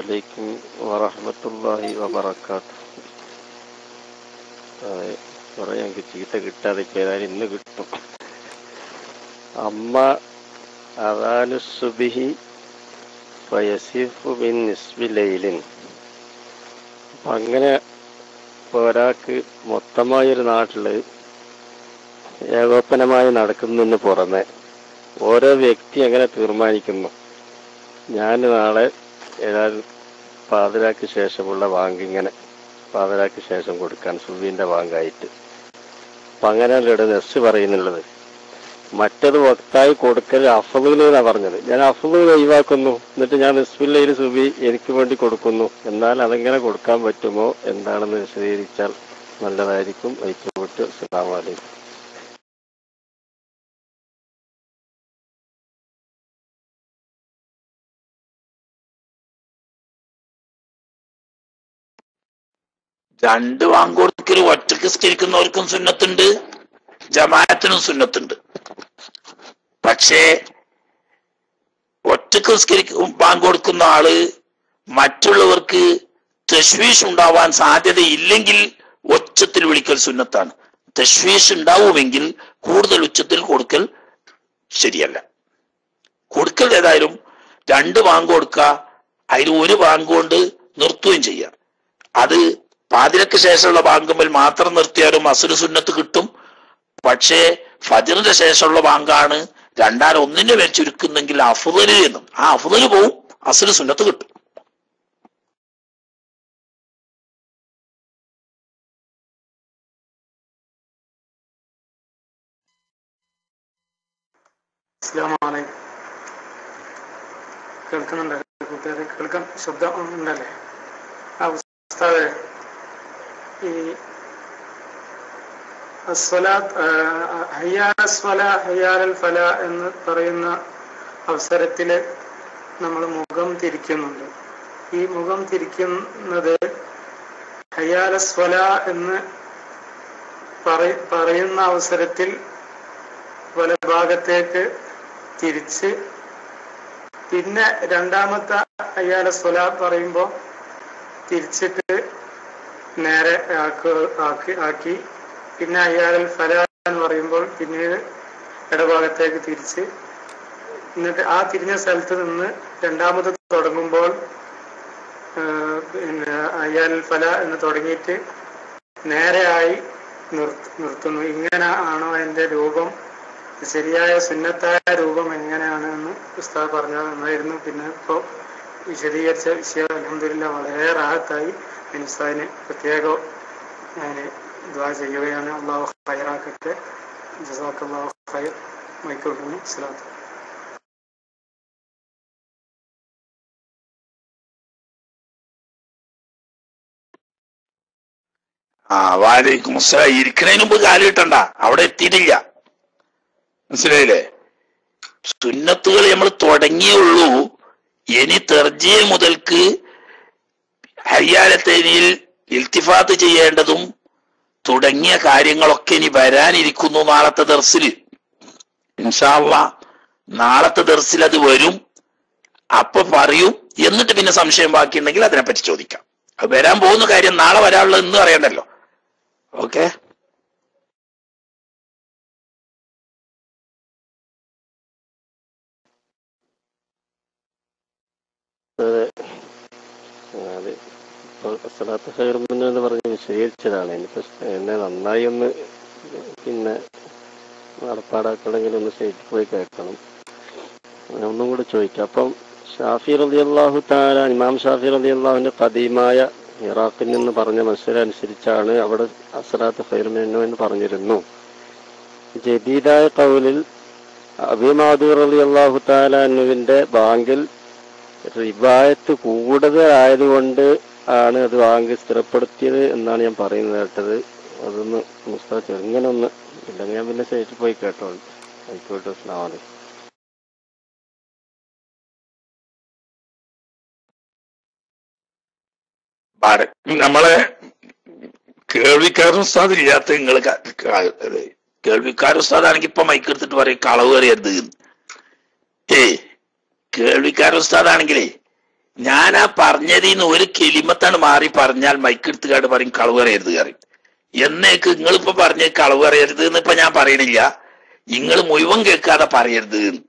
عليكم ورحمة الله وبركاته കുറെ ഞങ്ങൾക്ക് ചീത്ത കിട്ടാതെ ഏതായാലും ഇന്ന് കിട്ടും അമ്മ അദാനുസുബിഹി ഫയസിഫു ബിൻ നിസ്ബിലൈലിൻ അപ്പൊ അങ്ങനെ ഇപ്പൊ ഒരാൾക്ക് മൊത്തമായൊരു നാട്ടില് ഏകോപനമായി നടക്കുന്നതിന് പുറമെ ഓരോ വ്യക്തി അങ്ങനെ തീർമാനിക്കുന്നു ഞാൻ നാളെ ഏതായാലും പാതിരാക്ക് ശേഷമുള്ള ബാങ്ക് ഇങ്ങനെ പാതിരാക്ക് ശേഷം കൊടുക്കാൻ സുബീന്റെ ബാങ്കായിട്ട് അപ്പൊ അങ്ങനെയല്ല ഇവിടെ നെസ് പറയുന്നുള്ളത് മറ്റത് വക്തായി കൊടുക്കൽ അഫദുൽ എന്നാ പറഞ്ഞത് ഞാൻ അഫദുൽ ഒഴിവാക്കുന്നു എന്നിട്ട് ഞാൻ നിസ്ബില്ലയിൽ സുബി എനിക്ക് വേണ്ടി കൊടുക്കുന്നു എന്നാൽ അതെങ്ങനെ കൊടുക്കാൻ പറ്റുമോ എന്താണെന്ന് വിശദീകരിച്ചാൽ നല്ലതായിരിക്കും ഐക്യപ്പെട്ട് അസ്സലാമു അലൈക്കും രണ്ട് വാങ്കോടുക്കൽ ഒറ്റക്ക് സ്കരിക്കുന്നവർക്കും സുന്നത്തുണ്ട് ജമാഅത്തിനും സുന്നത്തുണ്ട് പക്ഷേ ഒറ്റക്ക് സ്കരിക്കും ബാങ്ക് കൊടുക്കുന്ന ആള് മറ്റുള്ളവർക്ക് തശ്വീഷ് ഉണ്ടാവാൻ സാധ്യതയില്ലെങ്കിൽ ഒച്ചത്തിൽ വിളിക്കൽ സുന്നത്താണ് തശ്വീഷ് ഉണ്ടാവുമെങ്കിൽ കൂടുതൽ ഉച്ചത്തിൽ കൊടുക്കൽ ശരിയല്ല കൊടുക്കൽ ഏതായാലും രണ്ട് ബാങ്ക് കൊടുക്കുക അതിൽ ഒരു ബാങ്ക് കൊണ്ട് നിർത്തുകയും ചെയ്യാം അത് പാതിരക്ക് ശേഷമുള്ള ബാങ്കുമ്പോൾ മാത്രം നിർത്തിയാലും അസുര സുന്നത്ത് കിട്ടും പക്ഷേ ഫജറിന്റെ ശേഷമുള്ള ബാങ്കാണ് രണ്ടാൻ ഒന്നിന്റെ മേൽ ചുരുക്കുന്നെങ്കിൽ അഫുദല് എന്നും ആ അഫുദല് പോവും അസുര സുന്നത്ത് കിട്ടും അസ്സലാമലൈക്കും കേൾക്കുന്നുണ്ട് കൂട്ടുകാരെ കേൾക്കാൻ ശബ്ദം ഉണ്ടല്ലേ ആ ഉസ്താദെ ഈ അസ്വലാത്ത് ഹയ്യാസ്വല ഹയ്യാൽ ഫല എന്ന് പറയുന്ന അവസരത്തില് നമ്മൾ മുഖം തിരിക്കുന്നുണ്ട് ഈ മുഖം തിരിക്കുന്നത് ഹയ്യാലസ്വല എന്ന് പറ- പറയുന്ന അവസരത്തിൽ വലഭാഗത്തേക്ക് തിരിച്ച് പിന്നെ രണ്ടാമത്തെ അയ്യാലെ സ്വല പറയുമ്പോൾ തിരിച്ചിട്ട് നേരെ ആക്ക് ആക്കി ആക്കി പിന്നെ അയ്യാലൽ ഫല എന്ന് പറയുമ്പോൾ പിന്നീട് ഇടഭാഗത്തേക്ക് തിരിച്ച് എന്നിട്ട് ആ തിരിഞ്ഞ സ്ഥലത്ത് നിന്ന് രണ്ടാമത് തുടങ്ങുമ്പോൾ ആ, പിന്നെ അയ്യാലൽ ഫല എന്ന് തുടങ്ങിയിട്ട് നേരെയായി നിർ- നിർത്തുന്നു ഇങ്ങനെ ആണോ എൻ്റെ രൂപം ശരിയായ സുന്നത്തായ രൂപം എങ്ങനെയാണ് എന്ന് ഉസ്താദ് പറഞ്ഞത് നന്നായിരുന്നു പിന്നെ ഇപ്പോൾ വിശദീകരിച്ച വിഷയം അലഹമില്ല വളരെ റാഹത്തായി ഞാൻ ഉസ്താദിന് പ്രത്യേകം ഞാൻ ദ്വാ ചെയ്യുകയാണ് അള്ളാഹു ഹൈറാക്കട്ടെ ജസാഖ് അള്ളാഹു ഹൈർ മൈക്കോട്ടുന്നു അസ്സലാത്തു ആ വാലേക്കും അസ്സലാം ഇരിക്കണതിന് മുമ്പ് കാല് കിട്ടണ്ട അവിടെ എത്തിയിട്ടില്ല മനസ്സിലായില്ലേ സുന്നത്തുകൾ നമ്മൾ തുടങ്ങിയുള്ളൂ ഇനി തെർജിയ മുതൽക്ക് ഹയ്യാലത്തേനിയിൽ ഇൽത്തിഫാത്ത് ചെയ്യേണ്ടതും തുടങ്ങിയ കാര്യങ്ങളൊക്കെ ഇനി വരാനിരിക്കുന്നു നാളത്തെ ദർസില് ഇൻഷാല്ല നാളത്തെ ദർസിൽ അത് വരും അപ്പൊ പറയും എന്നിട്ട് പിന്നെ സംശയം ബാക്കിയുണ്ടെങ്കിൽ അതിനെപ്പറ്റി ചോദിക്കാം അത് വരാൻ പോകുന്ന കാര്യം നാളെ വരാനുള്ളത് ഇന്ന് അറിയണ്ടല്ലോ ഓക്കെ അതെ അത് ഇപ്പോൾ സലാത്ത് ഹൈർമുന്ന് എന്ന് പറഞ്ഞ് വിശദീകരിച്ചതാണ് എനിക്ക് എന്നെ നന്നായി ഒന്ന് പിന്നെ നടപ്പാടാക്കണമെങ്കിൽ ഒന്ന് സ്റ്റേറ്റിൽ പോയി കേൾക്കണം ഞാൻ ഒന്നും കൂടി ചോദിക്കാം അപ്പം ഷാഫി റലി അള്ളാഹു താല ഇമാം ഷാഫി റലി അള്ളാഹുവിന്റെ കദീമായ ഇറാഖിൽ നിന്ന് പറഞ്ഞ മത്സരം അനുസരിച്ചാണ് അവിടെ അസലാത്ത് ഹൈർമെന്നു എന്ന് പറഞ്ഞിരുന്നു ജദീദായ കൗലിൽ അബിമാദൂർ അലി അള്ളാഹു താല എന്നുവിന്റെ ബാങ്കിൽ റിവായത്ത് കൂടുതലായതുകൊണ്ട് ആണ് അത് വാങ്ങി സ്ഥിരപ്പെടുത്തിയത് എന്നാണ് ഞാൻ പറയുന്നത് കേട്ടത് അതൊന്ന് മുസ്താ ചെറുങ്ങനെ ഒന്ന് ഇല്ലെങ്കിൽ ഞാൻ പിന്നെ സ്റ്റേറ്റിൽ പോയി കേട്ടോ ആയിക്കോട്ടെ അസ്സലാമു അലൈക്കും ബാര- നമ്മളെ കേൾവിക്കാരൻ ഉസ്താദ് ഇല്ലാത്ത നിങ്ങൾ കേൾവിക്കാരൻ ഉസ്താദാണെങ്കിൽ ഇപ്പൊ മൈക്ക് എടുത്തിട്ട് പറയും കളവ് കയറിയരുത് എന്ന്. ഏയ് കേൾവിക്കാരൻ ഉസ്താദാണെങ്കിലേ ഞാനാ പറഞ്ഞതിന്ന് ഒരു കെലിമത്താണ് മാറി പറഞ്ഞാൽ മൈക്കെടുത്തുകാട് പറയും കളവ് പറയരുത് പറയും എന്നേക്ക് നിങ്ങളിപ്പോ പറഞ്ഞ കളവ് പറയരുത് എന്ന് ഇപ്പൊ ഞാൻ പറയണില്ല നിങ്ങൾ മുഴുവൻ കേൾക്കാതെ പറയരുത് എന്ന്.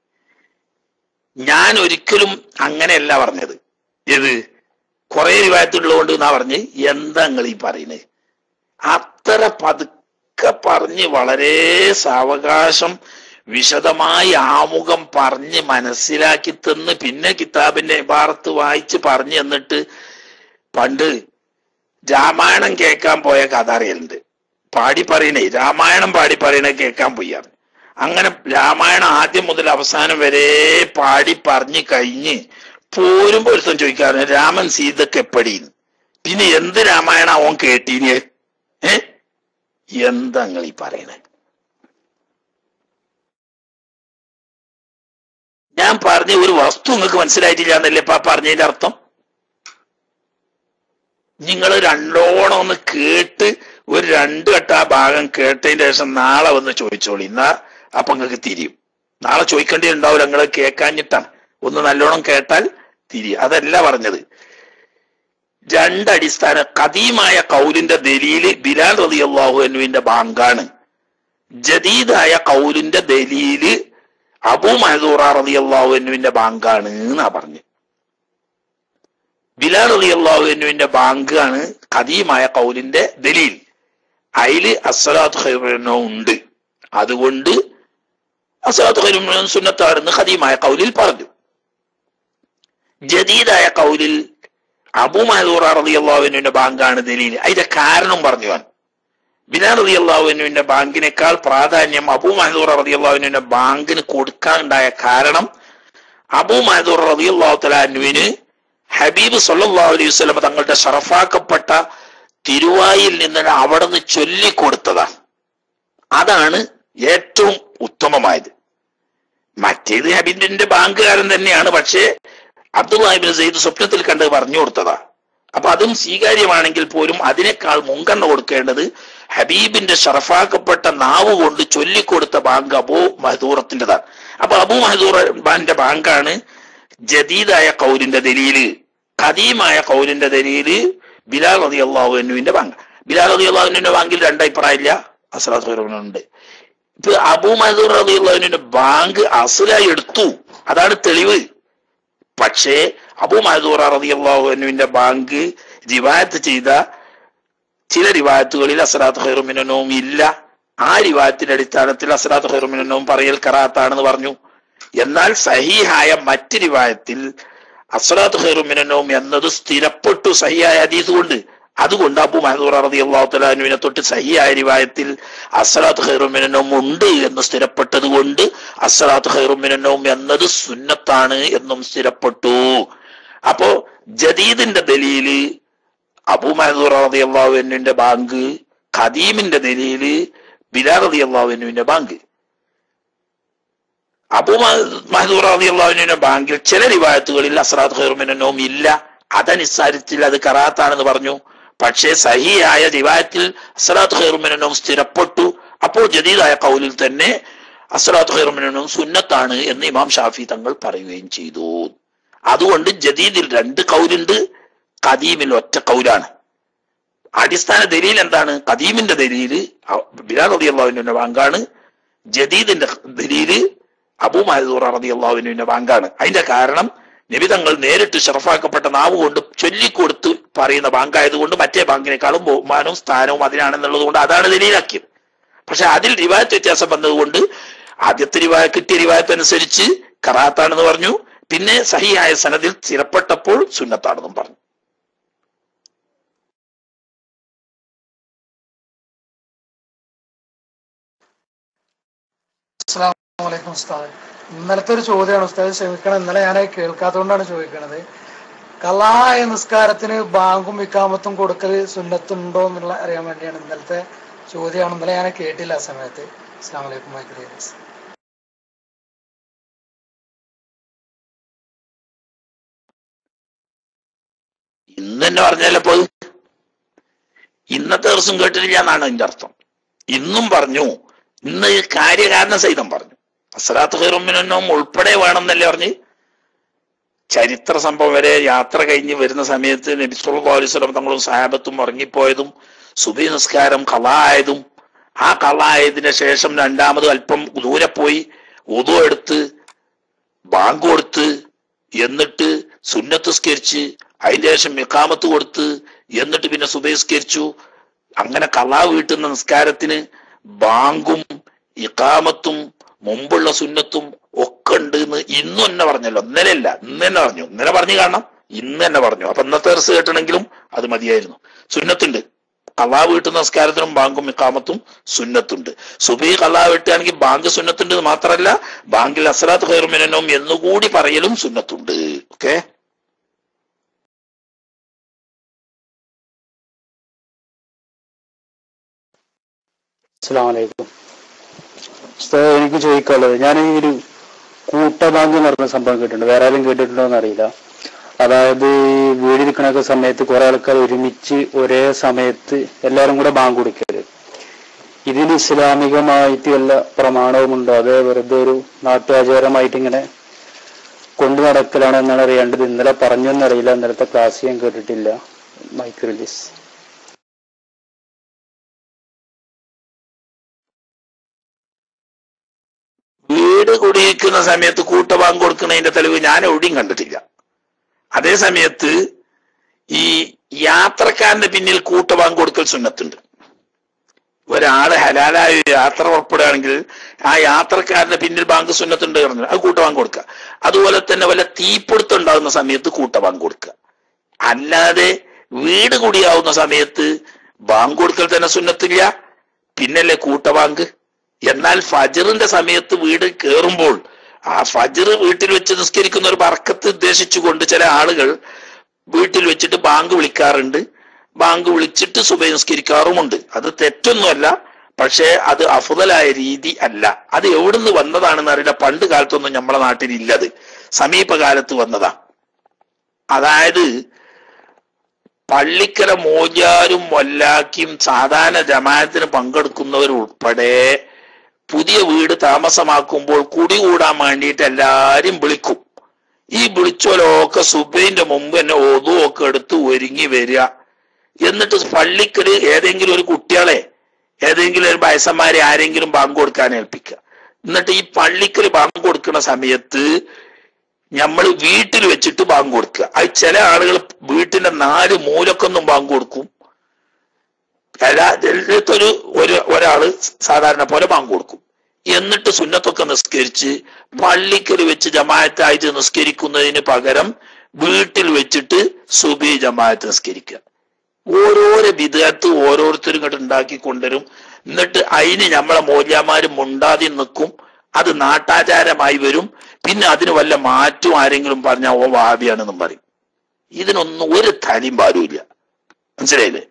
ഞാൻ ഒരിക്കലും അങ്ങനെയല്ല പറഞ്ഞത് ഏത് കുറെ രൂപത്തുള്ളതുകൊണ്ട് എന്നാ പറഞ്ഞ് എന്താ നിങ്ങൾ ഈ പറയുന്നത് അത്ര പതുക്കെ പറഞ്ഞ് വളരെ സാവകാശം വിശദമായി ആമുഖം പറഞ്ഞ് മനസ്സിലാക്കി തന്ന് പിന്നെ കിതാബിന്റെ ഇബാറത്ത് വായിച്ച് പറഞ്ഞു എന്നിട്ട് പണ്ട് രാമായണം കേൾക്കാൻ പോയ കഥ അറിയലുണ്ട് പാടി പറയണേ രാമായണം പാടി പറയണേ കേൾക്കാൻ പോയാണ് അങ്ങനെ രാമായണം ആദ്യം മുതൽ അവസാനം വരെ പാടി പറഞ്ഞു കഴിഞ്ഞ് പോരുമ്പോ ഒരുത്തൻ ചോദിക്കാറ് രാമൻ സീതക്ക് എപ്പടിന്ന് പിന്നെ എന്ത് രാമായണ അവൻ കേട്ടീന് ഏ എന്താ നിങ്ങൾ ഈ പറയണേ ഞാൻ പറഞ്ഞ ഒരു വസ്തു നിങ്ങൾക്ക് മനസ്സിലായിട്ടില്ല എന്നല്ലേ ഇപ്പൊ ആ പറഞ്ഞതിന്റെ അർത്ഥം നിങ്ങൾ രണ്ടോണം ഒന്ന് കേട്ട് ഒരു രണ്ട് വട്ടം ആ ഭാഗം കേട്ടതിന് ശേഷം നാളെ വന്ന് ചോദിച്ചോളി എന്നാ അപ്പൊ നിങ്ങൾക്ക് തിരിയും നാളെ ചോദിക്കേണ്ടി ഉണ്ടാവില്ല നിങ്ങൾ കേൾക്കാഞ്ഞിട്ടാണ് ഒന്ന് നല്ലോണം കേട്ടാൽ തിരിയും അതല്ല പറഞ്ഞത് രണ്ടടിസ്ഥാന കദീമായ കൗലിന്റെ ദലീല് ബിലാൽ റളിയല്ലാഹു അൻഹുവിന്റെ ബാങ്കാണ് ജദീദായ കൗലിന്റെ ദലീല് അബൂ മഹദൂറ റളിയല്ലാഹു അൻഹുവിന്റെ ബാങ്കാണ് എന്നാ പറഞ്ഞു ബിലാൽ റളിയല്ലാഹു അൻഹുവിന്റെ ബാങ്കാണ് കദീമായ കൗലിന്റെ ദലീൽ അതില് അസ്സലാത്തു ഖൈറുനോ ഉണ്ട് അതുകൊണ്ട് അസ്സലാത്തു ഖൈറുനോ സുന്നത്താണെന്ന് ഖദീമായ കൗലിൽ പറഞ്ഞു ജദീദായ കൗലിൽ അബൂ മഹദൂറ റളിയല്ലാഹുവിന്റെ ബാങ്കാണ് ദലീൽ അതിന്റെ കാരണം പറഞ്ഞു ഞാൻ ബിലാൽ റളിയല്ലാഹുവിന്റെ ബാങ്കിനേക്കാൾ പ്രാധാന്യം അബൂ മഹദൂറ റളിയല്ലാഹുവിന്റെ ബാങ്കിന് കൊടുക്കാനുണ്ടായ കാരണം അബൂ മഹദൂർ റളിയല്ലാഹു തലാനുവിന് ഹബീബ് സല്ലല്ലാഹു അലൈഹി വസല്ലം തങ്ങളുടെ ഷറഫാക്കപ്പെട്ട തിരുവായിൽ നിന്ന് അവിടെ നിന്ന് ചൊല്ലിക്കൊടുത്തതാണ് അതാണ് ഏറ്റവും ഉത്തമമായത് മറ്റേത് ഹബീബിന്റെ ബാങ്കുകാരൻ തന്നെയാണ് പക്ഷേ അബ്ദുല്ലാഹിബിൻ സെയ്ദ് സ്വപ്നത്തിൽ കണ്ട് പറഞ്ഞു കൊടുത്തതാ അപ്പൊ അതും സ്വീകാര്യമാണെങ്കിൽ പോലും അതിനേക്കാൾ മുൻഗണന കൊടുക്കേണ്ടത് ഹബീബിന്റെ ഷറഫാക്കപ്പെട്ട നാവ് കൊണ്ട് ചൊല്ലിക്കൊടുത്ത ബാങ്ക് അബൂ മഹദൂറത്തിൻ്റെതാണ് അപ്പൊ അബൂ മഹദൂർ ബാന്റെ ബാങ്കാണ് ജദീദായ കൗലിന്റെ ദലീല് ഖദീമായ കൗലിന്റെ ദലീല് ബിലാൽ റതി അള്ളാഹുവിന്റെ ബാങ്ക് ബിലാൽ റതി അള്ളാഹുവിന്റെ ബാങ്കിൽ രണ്ട് അഭിപ്രായമില്ല അസ്ലാത്തുണ്ട് ഇപ്പൊ അബൂ മഹദൂർ റതി അള്ളാഹുവിന്റെ ബാങ്ക് അസുലായി എടുത്തു അതാണ് തെളിവ് പക്ഷേ അബൂ മഹദൂർ റതി അള്ളാഹുവിന്റെ ബാങ്ക് റിവായത്ത് ചെയ്ത ചില റിവായത്തുകളിൽ അസലാത്ത് ഹെറുമിനവും ഇല്ല ആ റിവായത്തിന്റെ അടിസ്ഥാനത്തിൽ അസലാത്ത് ഹെറുമിനവും പറയൽ കറാത്താണെന്ന് പറഞ്ഞു എന്നാൽ സഹിഹായ മറ്റ് റിവായത്തിൽ അസ്ലാത്ത് ഹെറുമിനവും എന്നത് സ്ഥിരപ്പെട്ടു സഹിയായ ഹദീസ് കൊണ്ട് അതുകൊണ്ട് അബു മഹദൂർ റതി അള്ളാഹുത്തലാനുവിനെ തൊട്ട് സഹിയായ റിവായത്തിൽ അസ്ലാത്ത് ഹെറുമിനവും ഉണ്ട് എന്ന് സ്ഥിരപ്പെട്ടത് കൊണ്ട് അസ്ലാത്ത് ഹെറുമിനവും എന്നത് സുന്നത്താണ് എന്നും സ്ഥിരപ്പെട്ടു അപ്പോ ജദീദിന്റെ ദലീല് അബു മഹദൂർ റതി അള്ളാഹുവിന്റെ ബാങ്ക് ഖദീമിന്റെ ദലീല് ബിലാൽ റതി അള്ളാഹുവിന്റെ ബാങ്ക് അബു മഹദൂർ റതി അള്ളാഹുവിന്റെ ബാങ്കിൽ ചില റിവായത്തുകളിൽ അസ്രാത്ത് ഖൈറുമിനവും ഇല്ല അതനുസരിച്ചിൽ അത് കറാത്താണെന്ന് പറഞ്ഞു പക്ഷേ സഹിയായ റിവായത്തിൽ അസ്രാത്ത് ഖൈറുമിനവും സ്ഥിരപ്പെട്ടു അപ്പോൾ ജദീദായ കൗലിൽ തന്നെ അസ്രാത്ത് ഖൈറുമിനവും സുന്നത്താണ് എന്ന് ഇമാം ഷാഫി തങ്ങൾ പറയുകയും ചെയ്തു അതുകൊണ്ട് ജദീദിൽ രണ്ട് കൗലുണ്ട് ഖദീമിൽ ഒറ്റ കൗലാണ് അടിസ്ഥാന ദലീൽ എന്താണ് ഖദീമിന്റെ ദലീല് ബിലാൽ റതി അള്ളാഹുവിന്റെ ബാങ്കാണ് ജദീദിന്റെ ദലീല് അബൂ മഹദൂർ റതി അള്ളാഹുവിന്റെ ബാങ്കാണ് അതിന്റെ കാരണം നിബിതങ്ങൾ നേരിട്ട് ഷറഫാക്കപ്പെട്ട നാവ് കൊണ്ട് ചൊല്ലിക്കൊടുത്ത് പറയുന്ന ബാങ്കായതുകൊണ്ട് മറ്റേ ബാങ്കിനേക്കാളും ബഹുമാനവും സ്ഥാനവും അതിനാണെന്നുള്ളത് കൊണ്ട് അതാണ് ദലീലാക്കിയത് പക്ഷെ അതിൽ റിവായത്ത് വ്യത്യാസം വന്നതുകൊണ്ട് ആദ്യത്തെ റിവായ കിട്ടിയ റിവായത്ത് അനുസരിച്ച് കറാത്താണെന്ന് പറഞ്ഞു പിന്നെ സഹിയായ സനദിൽ സ്ഥിരപ്പെട്ടപ്പോൾ സുന്നത്താണെന്നും പറഞ്ഞു അസ്സലാമലൈക്കും ഉസ്താദ് ഇന്നലത്തെ ഒരു ചോദ്യമാണ് ഉസ്താദ് ക്ഷമിക്കണം ഇന്നലെ ഞാൻ കേൾക്കാത്തതുകൊണ്ടാണ് ചോദിക്കുന്നത് കലായ നിസ്കാരത്തിന് ബാങ്കും വിക്കാമത്തും കൊടുക്കൽ സുന്നത്തുണ്ടോ എന്നുള്ള അറിയാൻ വേണ്ടിയാണ് ഇന്നലത്തെ ചോദ്യമാണ് ഇന്നലെ ഞാൻ കേട്ടില്ല ആ സമയത്ത് അസ്സാം വലൈക്കും മൈക്രീസ് ഇന്ന് തന്നെ പറഞ്ഞല്ലോ ഇന്നത്തെ ദിവസം കേട്ടിട്ടില്ല എന്നാണ് അതിന്റെ അർത്ഥം ഇന്നും പറഞ്ഞു ഇന്ന് കാര്യകാരണ സഹിതം പറഞ്ഞു അസലാത്ത് ഹൈറുമിനും ഉൾപ്പെടെ വേണമെന്നല്ലേ പറഞ്ഞ് ചരിത്ര സംഭവം വരെ യാത്ര കഴിഞ്ഞ് വരുന്ന സമയത്ത് നബി സല്ലല്ലാഹു അലൈഹി വസല്ലം തങ്ങളും സഹാബത്തും ഉറങ്ങിപ്പോയതും സുബഹി നിസ്കാരം കള ആയതും ആ കള ആയതിനു ശേഷം രണ്ടാമത് അല്പം ദൂരെ പോയി ഉതു എടുത്ത് ബാങ്ക് കൊടുത്ത് എന്നിട്ട് സുന്നത്തുസ്കരിച്ച് അതിന്റെ ശേഷം മിക്കാമത്ത് കൊടുത്ത് എന്നിട്ട് പിന്നെ സുബഹിസ്കരിച്ചു അങ്ങനെ കള വീട്ടുന്ന നിസ്കാരത്തിന് ബാങ്കും ഇക്കാമത്തും മുമ്പുള്ള സുന്നത്തും ഒക്കെ ഉണ്ട് എന്ന് ഇന്നും എന്നെ പറഞ്ഞല്ലോ ഇന്നലെ അല്ല ഇന്ന് തന്നെ പറഞ്ഞു ഇന്നലെ പറഞ്ഞു കാണണം ഇന്ന് തന്നെ പറഞ്ഞു അപ്പൊ ഇന്നത്തെ ദിവസം കേട്ടണമെങ്കിലും അത് മതിയായിരുന്നു സുന്നത്തുണ്ട് കലാ വീട്ടുന്ന നമസ്കാരത്തിനും ബാങ്കും ഇക്കാമത്തും സുന്നത്തുണ്ട് സുബി കലാ വീട്ടുകയാണെങ്കിൽ ബാങ്ക് സുന്നത്തുണ്ട് എന്ന് മാത്രമല്ല ബാങ്കിൽ അസലാത്ത് ഖൈറുമിനും എന്നുകൂടി പറയലും സുന്നത്തുണ്ട് ഓക്കെ അസ്സാം വലൈക്കും ഉസ്താദ് എനിക്ക് ചോദിക്കാനുള്ളത് ഞാൻ ഈ ഒരു കൂട്ടബാങ്ക് എന്ന് പറഞ്ഞ സംഭവം കേട്ടിട്ടുണ്ട് വേറെ ആരും കേട്ടിട്ടുണ്ടോ എന്ന് അറിയില്ല അതായത് ഈ വീടിരിക്കണൊക്കെ സമയത്ത് കുറെ ആൾക്കാർ ഒരുമിച്ച് ഒരേ സമയത്ത് എല്ലാവരും കൂടെ ബാങ്ക് കൊടുക്കല് ഇതിന് ഇസ്ലാമികമായിട്ട് വല്ല പ്രമാണവുമുണ്ടോ അതേ വെറുതെ ഒരു നാട്ടുആചാരമായിട്ട് ഇങ്ങനെ കൊണ്ടു നടക്കലാണ് എന്നാണ് അറിയേണ്ടത് ഇന്നലെ പറഞ്ഞൊന്നറിയില്ല ഇന്നലത്തെ ക്ലാസ് ഞാൻ കേട്ടിട്ടില്ല മൈക്ക് റിലീസ് വീട് കുടിയിരിക്കുന്ന സമയത്ത് കൂട്ടബാങ്ക് കൊടുക്കുന്നതിന്റെ തെളിവ് ഞാൻ എവിടെയും കണ്ടിട്ടില്ല അതേ സമയത്ത് ഈ യാത്രക്കാരന്റെ പിന്നിൽ കൂട്ടബാങ്ക് കൊടുക്കൽ സുന്നത്തുണ്ട് ഒരാള് ഹലാലായ ഒരു യാത്ര പുറപ്പെടുകയാണെങ്കിൽ ആ യാത്രക്കാരന്റെ പിന്നിൽ ബാങ്ക് സുന്നത്തുണ്ട് പറഞ്ഞു അത് കൂട്ടബാങ്ക് കൊടുക്കുക അതുപോലെ തന്നെ വല്ല തീപിടുത്തം ഉണ്ടാകുന്ന സമയത്ത് കൂട്ടബാങ്ക് കൊടുക്കുക അല്ലാതെ വീട് കുടിയാവുന്ന സമയത്ത് ബാങ്ക് കൊടുക്കൽ തന്നെ സുന്നത്തില്ല പിന്നല്ലേ കൂട്ടബാങ്ക് എന്നാൽ ഫജറിന്റെ സമയത്ത് വീട് കയറുമ്പോൾ ആ ഫജർ വീട്ടിൽ വെച്ച് നിസ്കരിക്കുന്ന ഒരു ബർക്കത്ത് ഉദ്ദേശിച്ചുകൊണ്ട് ചില ആളുകൾ വീട്ടിൽ വെച്ചിട്ട് ബാങ്ക് വിളിക്കാറുണ്ട് ബാങ്ക് വിളിച്ചിട്ട് സുബൈ നിസ്കരിക്കാറുമുണ്ട് അത് തെറ്റൊന്നുമല്ല പക്ഷേ അത് അഫുതലായ രീതി അല്ല അത് എവിടുന്ന് വന്നതാണെന്ന് അറിയില്ല പണ്ട് കാലത്തൊന്നും നമ്മളെ നാട്ടിൽ ഇല്ലത് സമീപകാലത്ത് വന്നതാ അതായത് പള്ളിക്കര മോജാരും വല്ലാക്കിയും സാധാരണ ജമാഅത്തിന് പങ്കെടുക്കുന്നവർ ഉൾപ്പെടെ പുതിയ വീട് താമസമാക്കുമ്പോൾ കുടി കൂടാൻ വേണ്ടിയിട്ട് എല്ലാരും വിളിക്കും ഈ വിളിച്ചോലൊക്കെ സുബൈന്റെ മുമ്പ് തന്നെ ഒതുവൊക്കെ എടുത്ത് ഒരുങ്ങി വരിക എന്നിട്ട് പള്ളിക്കല് ഏതെങ്കിലും ഒരു കുട്ടികളെ ഏതെങ്കിലും ഒരു വയസ്സന്മാരെ ആരെങ്കിലും ബാങ്ക് കൊടുക്കാൻ ഏൽപ്പിക്കുക എന്നിട്ട് ഈ പള്ളിക്കല് ബാങ്ക് കൊടുക്കുന്ന സമയത്ത് നമ്മൾ വീട്ടിൽ വെച്ചിട്ട് ബാങ്ക് കൊടുക്കുക അത് ചില ആളുകൾ വീട്ടിന്റെ നാല് മൂലക്കൊന്നും ബാങ്ക് കൊടുക്കും എല്ലാ ഒരു ഒരു ഒരാള് സാധാരണ പോലെ ബാങ്ക് കൊടുക്കും എന്നിട്ട് സുന്നത്തൊക്കെ നിസ്കരിച്ച് പള്ളിക്കൽ വെച്ച് ജമായത്തായിട്ട് നിസ്കരിക്കുന്നതിന് പകരം വീട്ടിൽ വെച്ചിട്ട് സുബി ജമായത്ത് നിസ്കരിക്കുക ഓരോരോ വിധത്ത് ഓരോരുത്തരും ഇങ്ങോട്ട് ഉണ്ടാക്കി കൊണ്ടുവരും എന്നിട്ട് അതിന് നമ്മളെ മൂല്യമാര് മുണ്ടാതി നിൽക്കും അത് നാട്ടാചാരമായി വരും പിന്നെ അതിന് വല്ല മാറ്റം ആരെങ്കിലും പറഞ്ഞാൽ ഓ വാബിയാണെന്നും പറയും ഇതിനൊന്നും ഒരു തലിയും പാലുമില്ല മനസ്സിലായില്ലേ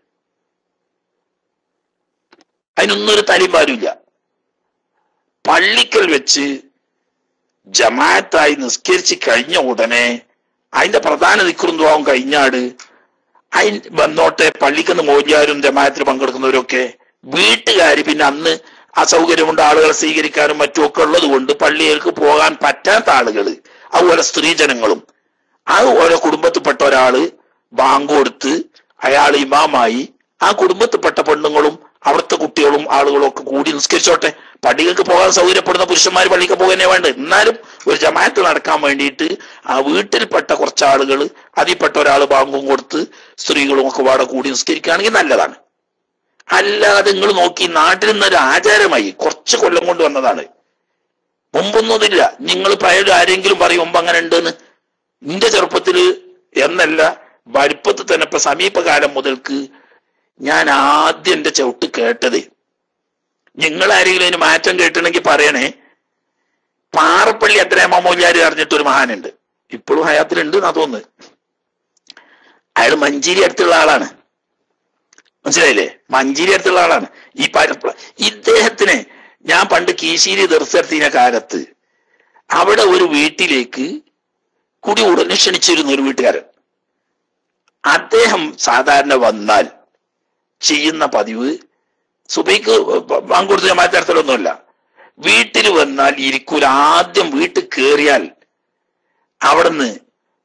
അതിനൊന്നും ഒരു തലിയും പാലുമില്ല പള്ളിക്കൽ വെച്ച് ജമാഅത്തായി നിസ്കരിച്ച് കഴിഞ്ഞ ഉടനെ അതിന്റെ പ്രധാന നിക്കുറുന്തുവാവും കഴിഞ്ഞാട് അതിന് വന്നോട്ടെ പള്ളിക്കുന്ന മോര്യാരും ജമാഅത്തിൽ പങ്കെടുക്കുന്നവരൊക്കെ വീട്ടുകാര് പിന്നെ അന്ന് അസൗകര്യമുണ്ട് ആളുകളെ സ്വീകരിക്കാനും മറ്റുമൊക്കെ ഉള്ളത് കൊണ്ട് പള്ളികൾക്ക് പോകാൻ പറ്റാത്ത ആളുകൾ അതുപോലെ സ്ത്രീജനങ്ങളും അത് ഓരോ കുടുംബത്തിൽപ്പെട്ട ഒരാള് ബാങ്ക് കൊടുത്ത് അയാൾ ഇമാമായി ആ കുടുംബത്തിൽപ്പെട്ട പെണ്ണുങ്ങളും അവിടുത്തെ കുട്ടികളും ആളുകളും ഒക്കെ കൂടി നിസ്കരിച്ചോട്ടെ പള്ളികൾക്ക് പോകാൻ സൗകര്യപ്പെടുന്ന പുരുഷന്മാർ പള്ളിക്ക് പോകാനേ വേണ്ട എന്നാലും ഒരു ജമാഅത്ത് നടക്കാൻ വേണ്ടിയിട്ട് ആ വീട്ടിൽപ്പെട്ട കുറച്ച് ആളുകൾ അതിൽപ്പെട്ട ഒരാൾ ബാങ്കും കൊടുത്ത് സ്ത്രീകളും ഒക്കെ വാട കൂടി നിസ്കരിക്കുകയാണെങ്കിൽ നല്ലതാണ് അല്ലാതെ നിങ്ങൾ നോക്കി നാട്ടിൽ നിന്നൊരു ആചാരമായി കുറച്ച് കൊല്ലം കൊണ്ട് വന്നതാണ് മുമ്പൊന്നും അതില്ല നിങ്ങൾ പഴയ ആരെങ്കിലും പറയും മുമ്പ് അങ്ങനെ ഉണ്ടെന്ന് നിന്റെ ചെറുപ്പത്തില് എന്നല്ല വലിപ്പത്തിൽ തന്നെ ഇപ്പൊ സമീപകാലം മുതൽക്ക് ഞാൻ ആദ്യം എന്റെ ചവിട്ട് കേട്ടത് നിങ്ങൾ ആരെങ്കിലും അതിന് മാറ്റം കേട്ടിട്ടുണ്ടെങ്കിൽ പറയണേ പാറപ്പള്ളി അത്രേമാമൂല്യാര് അറിഞ്ഞിട്ട് ഒരു മഹാനുണ്ട് ഇപ്പോഴും ഹയാത്തിലുണ്ട് എന്നാ തോന്നുന്നത് അയാൾ മഞ്ചേരി അടുത്തുള്ള ആളാണ് മനസ്സിലായില്ലേ മഞ്ചേരി അടുത്തുള്ള ആളാണ് ഈ പാരപ്പ ഇദ്ദേഹത്തിന് ഞാൻ പണ്ട് കീശേരി ദർശനത്തിന കാലത്ത് അവിടെ ഒരു വീട്ടിലേക്ക് കുടി ഉടനെ ക്ഷണിച്ചിരുന്നു ഒരു വീട്ടുകാരൻ അദ്ദേഹം സാധാരണ വന്നാൽ ചെയ്യുന്ന പതിവ് സുബൈക്ക് പങ്കൊടുത്ത് ജമാഅത്തരത്തിലൊന്നുമില്ല വീട്ടിൽ വന്നാൽ ഇരിക്കൂല ആദ്യം വീട്ടിൽ കയറിയാൽ അവിടുന്ന്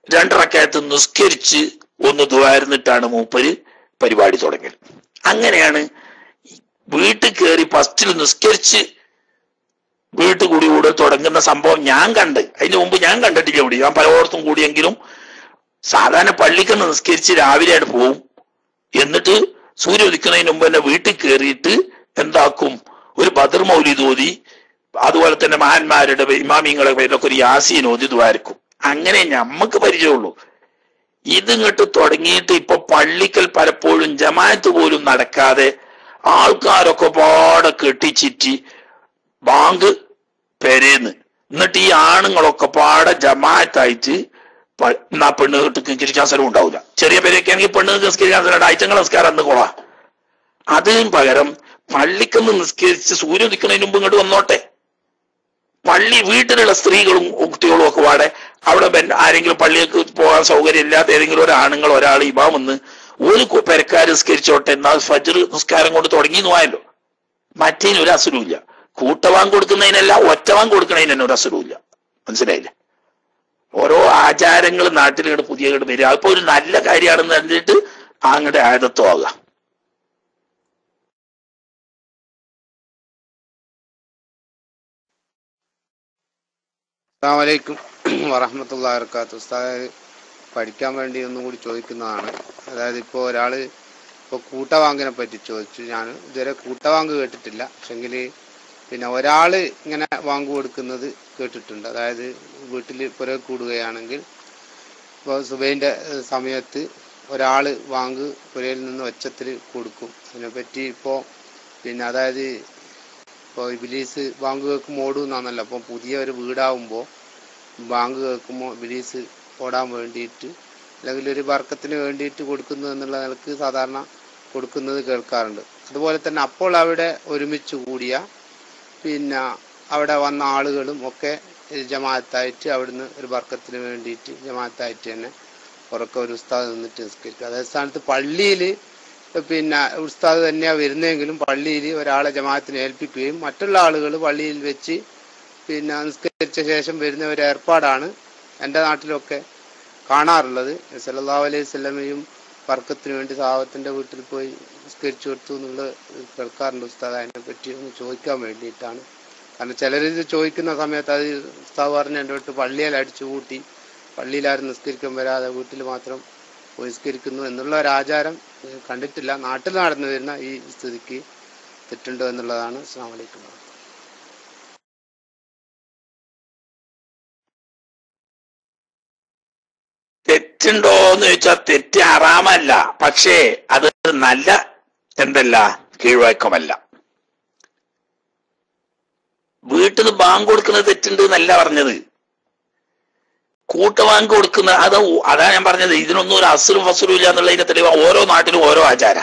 രണ്ടറക്കകത്ത് നിസ്കരിച്ച് ഒന്ന് ദ്വാരുന്നിട്ടാണ് മൂപ്പര് പരിപാടി തുടങ്ങിയത് അങ്ങനെയാണ് വീട്ടിൽ കയറി ഫസ്റ്റിൽ നിസ്കരിച്ച് വീട്ടിൽ കൂടി കൂടെ തുടങ്ങുന്ന സംഭവം ഞാൻ കണ്ട് അതിന് മുമ്പ് ഞാൻ കണ്ടിട്ടില്ല ഇവിടെ ഞാൻ പലയിടത്തും കൂടിയെങ്കിലും സാധാരണ പള്ളിക്ക് നിസ്കരിച്ച് രാവിലെയാണ് പോവും എന്നിട്ട് സൂര്യ ഉദിക്കുന്നതിന് മുമ്പ് തന്നെ വീട്ടിൽ കയറിയിട്ട് എന്താക്കും ഒരു ബദർ മൗലിദ് ഓതി അതുപോലെ തന്നെ മഹാന്മാരുടെ ഇമാമിങ്ങളുടെ പേരിലൊക്കെ ഒരു യാസീൻ ഓതി ദ്വാരക്കും അങ്ങനെ ഞമ്മക്ക് പരിചയമുള്ളൂ ഇത് ഇങ്ങോട്ട് തുടങ്ങിയിട്ട് ഇപ്പൊ പള്ളിക്കൽ പലപ്പോഴും ജമാഅത്ത് പോലും നടക്കാതെ ആൾക്കാരൊക്കെ പാടെ കെട്ടിച്ചിറ്റി ബാങ്ക് പെരേന്ന് എന്നിട്ട് ഈ ആണുങ്ങളൊക്കെ പാടെ ജമാഅത്തായിട്ട് പ- എന്നാ പെണ്ണ് നിസ്കരിക്കാൻ സ്ഥലം ഉണ്ടാവില്ല ചെറിയ പേരൊക്കെ ആണെങ്കിൽ പെണ്ണ് നിസ്കരിക്കാൻ സ്ഥലം ആഴ്ചങ്ങൾ നിസ്കാരം അന്ന് കൊള്ളാം അതിന് പകരം പള്ളിക്കൊന്ന് നിസ്കരിച്ച് സൂര്യ ഉദിക്കുന്നതിന് മുമ്പ് ഇങ്ങോട്ട് വന്നോട്ടെ പള്ളി വീട്ടിലുള്ള സ്ത്രീകളും കുട്ടികളും ഒക്കെ പാടെ അവിടെ ബെൻ- ആരെങ്കിലും പള്ളിക്ക് പോകാൻ സൗകര്യം ഇല്ലാത്ത ഏതെങ്കിലും ഒരു ആണുങ്ങൾ ഒരാൾ ഇമാം വന്ന് ഒരു കു- പെരക്കാര് നിസ്കരിച്ചോട്ടെ എന്നാൽ ഫജർ നിസ്കാരം കൊണ്ട് തുടങ്ങി പോയല്ലോ മറ്റേതിന് ഒരു അസുരമില്ല കൂട്ടവാൻ കൊടുക്കുന്നതിനല്ല ഒറ്റവാൻ കൊടുക്കുന്നതിന് തന്നെ ഒരു അസുരമില്ല മനസ്സിലായില്ലേ ഓരോ ആചാരങ്ങൾ നാട്ടിൽ ഇങ്ങോട്ട് പുതിയ ഇങ്ങോട്ട് വരിക അതിപ്പോ ഒരു നല്ല കാര്യമാണെന്ന് കണ്ടിട്ട് അങ്ങോട്ട് ആദത്വം ആകുക അസ്സാമലൈക്കും വറഹമത്തുള്ള വർക്കാത്തു ഉസ്താദ് പഠിക്കാൻ വേണ്ടി ഒന്നും കൂടി ചോദിക്കുന്നതാണ് അതായത് ഇപ്പോൾ ഒരാൾ ഇപ്പോൾ കൂട്ടവാങ്കിനെ പറ്റി ചോദിച്ചു ഞാൻ ഇതുവരെ കൂട്ടവാങ്ക് കേട്ടിട്ടില്ല പക്ഷെങ്കിൽ പിന്നെ ഒരാൾ ഇങ്ങനെ വാങ്ക് കൊടുക്കുന്നത് കേട്ടിട്ടുണ്ട് അതായത് വീട്ടിൽ പുര കൂടുകയാണെങ്കിൽ ഇപ്പോൾ സുബൈൻ്റെ സമയത്ത് ഒരാൾ വാങ്ക് പുരയിൽ നിന്ന് ഒച്ചത്തിൽ കൊടുക്കും അതിനെപ്പറ്റി ഇപ്പോൾ പിന്നെ അതായത് ഇപ്പോൾ ഇബിലീസ് ബാങ്ക് കേൾക്കുമ്പോൾ ഓടും എന്നാണല്ലോ അപ്പോൾ പുതിയ ഒരു വീടാവുമ്പോൾ ബാങ്ക് കേൾക്കുമ്പോൾ ഇബിലീസ് ഓടാൻ വേണ്ടിയിട്ട് അല്ലെങ്കിൽ ഒരു വർക്കത്തിന് വേണ്ടിയിട്ട് കൊടുക്കുന്നു എന്നുള്ള നിലക്ക് സാധാരണ കൊടുക്കുന്നത് കേൾക്കാറുണ്ട് അതുപോലെ തന്നെ അപ്പോൾ അവിടെ ഒരുമിച്ച് കൂടിയ പിന്നെ അവിടെ വന്ന ആളുകളും ഒക്കെ ജമാഅത്തായിട്ട് അവിടുന്ന് ഒരു വർക്കത്തിന് വേണ്ടിയിട്ട് ജമാഅത്തായിട്ട് തന്നെ ഉറക്കം ഒരു ഉസ്താദ് നിന്നിട്ട് നിസ്കരിക്കുക അതേ സ്ഥാനത്ത് പള്ളിയിൽ പിന്നെ ഉസ്താദ് തന്നെയാണ് വരുന്നതെങ്കിലും പള്ളിയിൽ ഒരാളെ ജമാഅത്തിന് ഏൽപ്പിക്കുകയും മറ്റുള്ള ആളുകൾ പള്ളിയിൽ വെച്ച് പിന്നെ നിസ്കരിച്ച ശേഷം വരുന്ന ഒരു ഏർപ്പാടാണ് എൻ്റെ നാട്ടിലൊക്കെ കാണാറുള്ളത് സല്ലല്ലാഹു അലൈഹി സ്വലമയും വർക്കത്തിന് വേണ്ടി സാവത്തിന്റെ വീട്ടിൽ പോയി നിസ്കരിച്ചു കൊടുത്തു എന്നുള്ളത് കേൾക്കാറുണ്ട് ഉസ്താദ് അതിനെ പറ്റി ഒന്ന് ചോദിക്കാൻ വേണ്ടിയിട്ടാണ് കാരണം ചിലരിത് ചോദിക്കുന്ന സമയത്ത് അത് ഉസ്താദ് പറഞ്ഞ എൻ്റെ വീട്ട് പള്ളിയിൽ അടിച്ചു കൂട്ടി പള്ളിയിലാരും നിസ്കരിക്കാൻ വരാതെ വീട്ടിൽ മാത്രം പോയി നിസ്കരിക്കുന്നു എന്നുള്ള ഒരു ആചാരം ഏഹ്, കണ്ടിട്ടില്ല നാട്ടിൽ നടന്നു വരുന്ന ഈ സ്ഥിതിക്ക് തെറ്റുണ്ടോ എന്നുള്ളതാണ് അസ്സാം വലൈക്കും തെറ്റുണ്ടോ എന്ന് ചോദിച്ചാൽ തെറ്റ് ഹറാമല്ല പക്ഷേ അത് നല്ല എന്തല്ല കീഴ്വഴക്കമല്ല വീട്ടിൽ നിന്ന് ബാങ്ക് കൊടുക്കുന്നത് തെറ്റുണ്ട് എന്നല്ല പറഞ്ഞത് കൂട്ടവാങ്ക് കൊടുക്കുന്ന അത് അതാ ഞാൻ പറഞ്ഞത് ഇതിനൊന്നും ഒരു അസുറും ഫസുറും ഇല്ല എന്നുള്ളതിന്റെ തെളിവ് ഓരോ നാട്ടിലും ഓരോ ആചാര